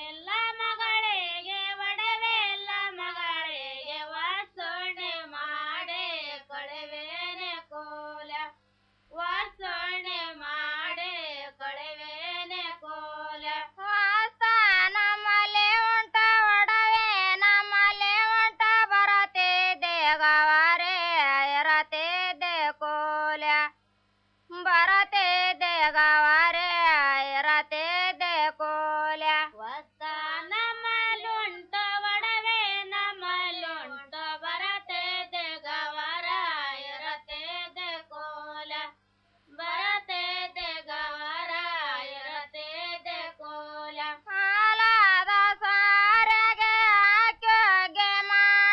ಇಲ್ಲ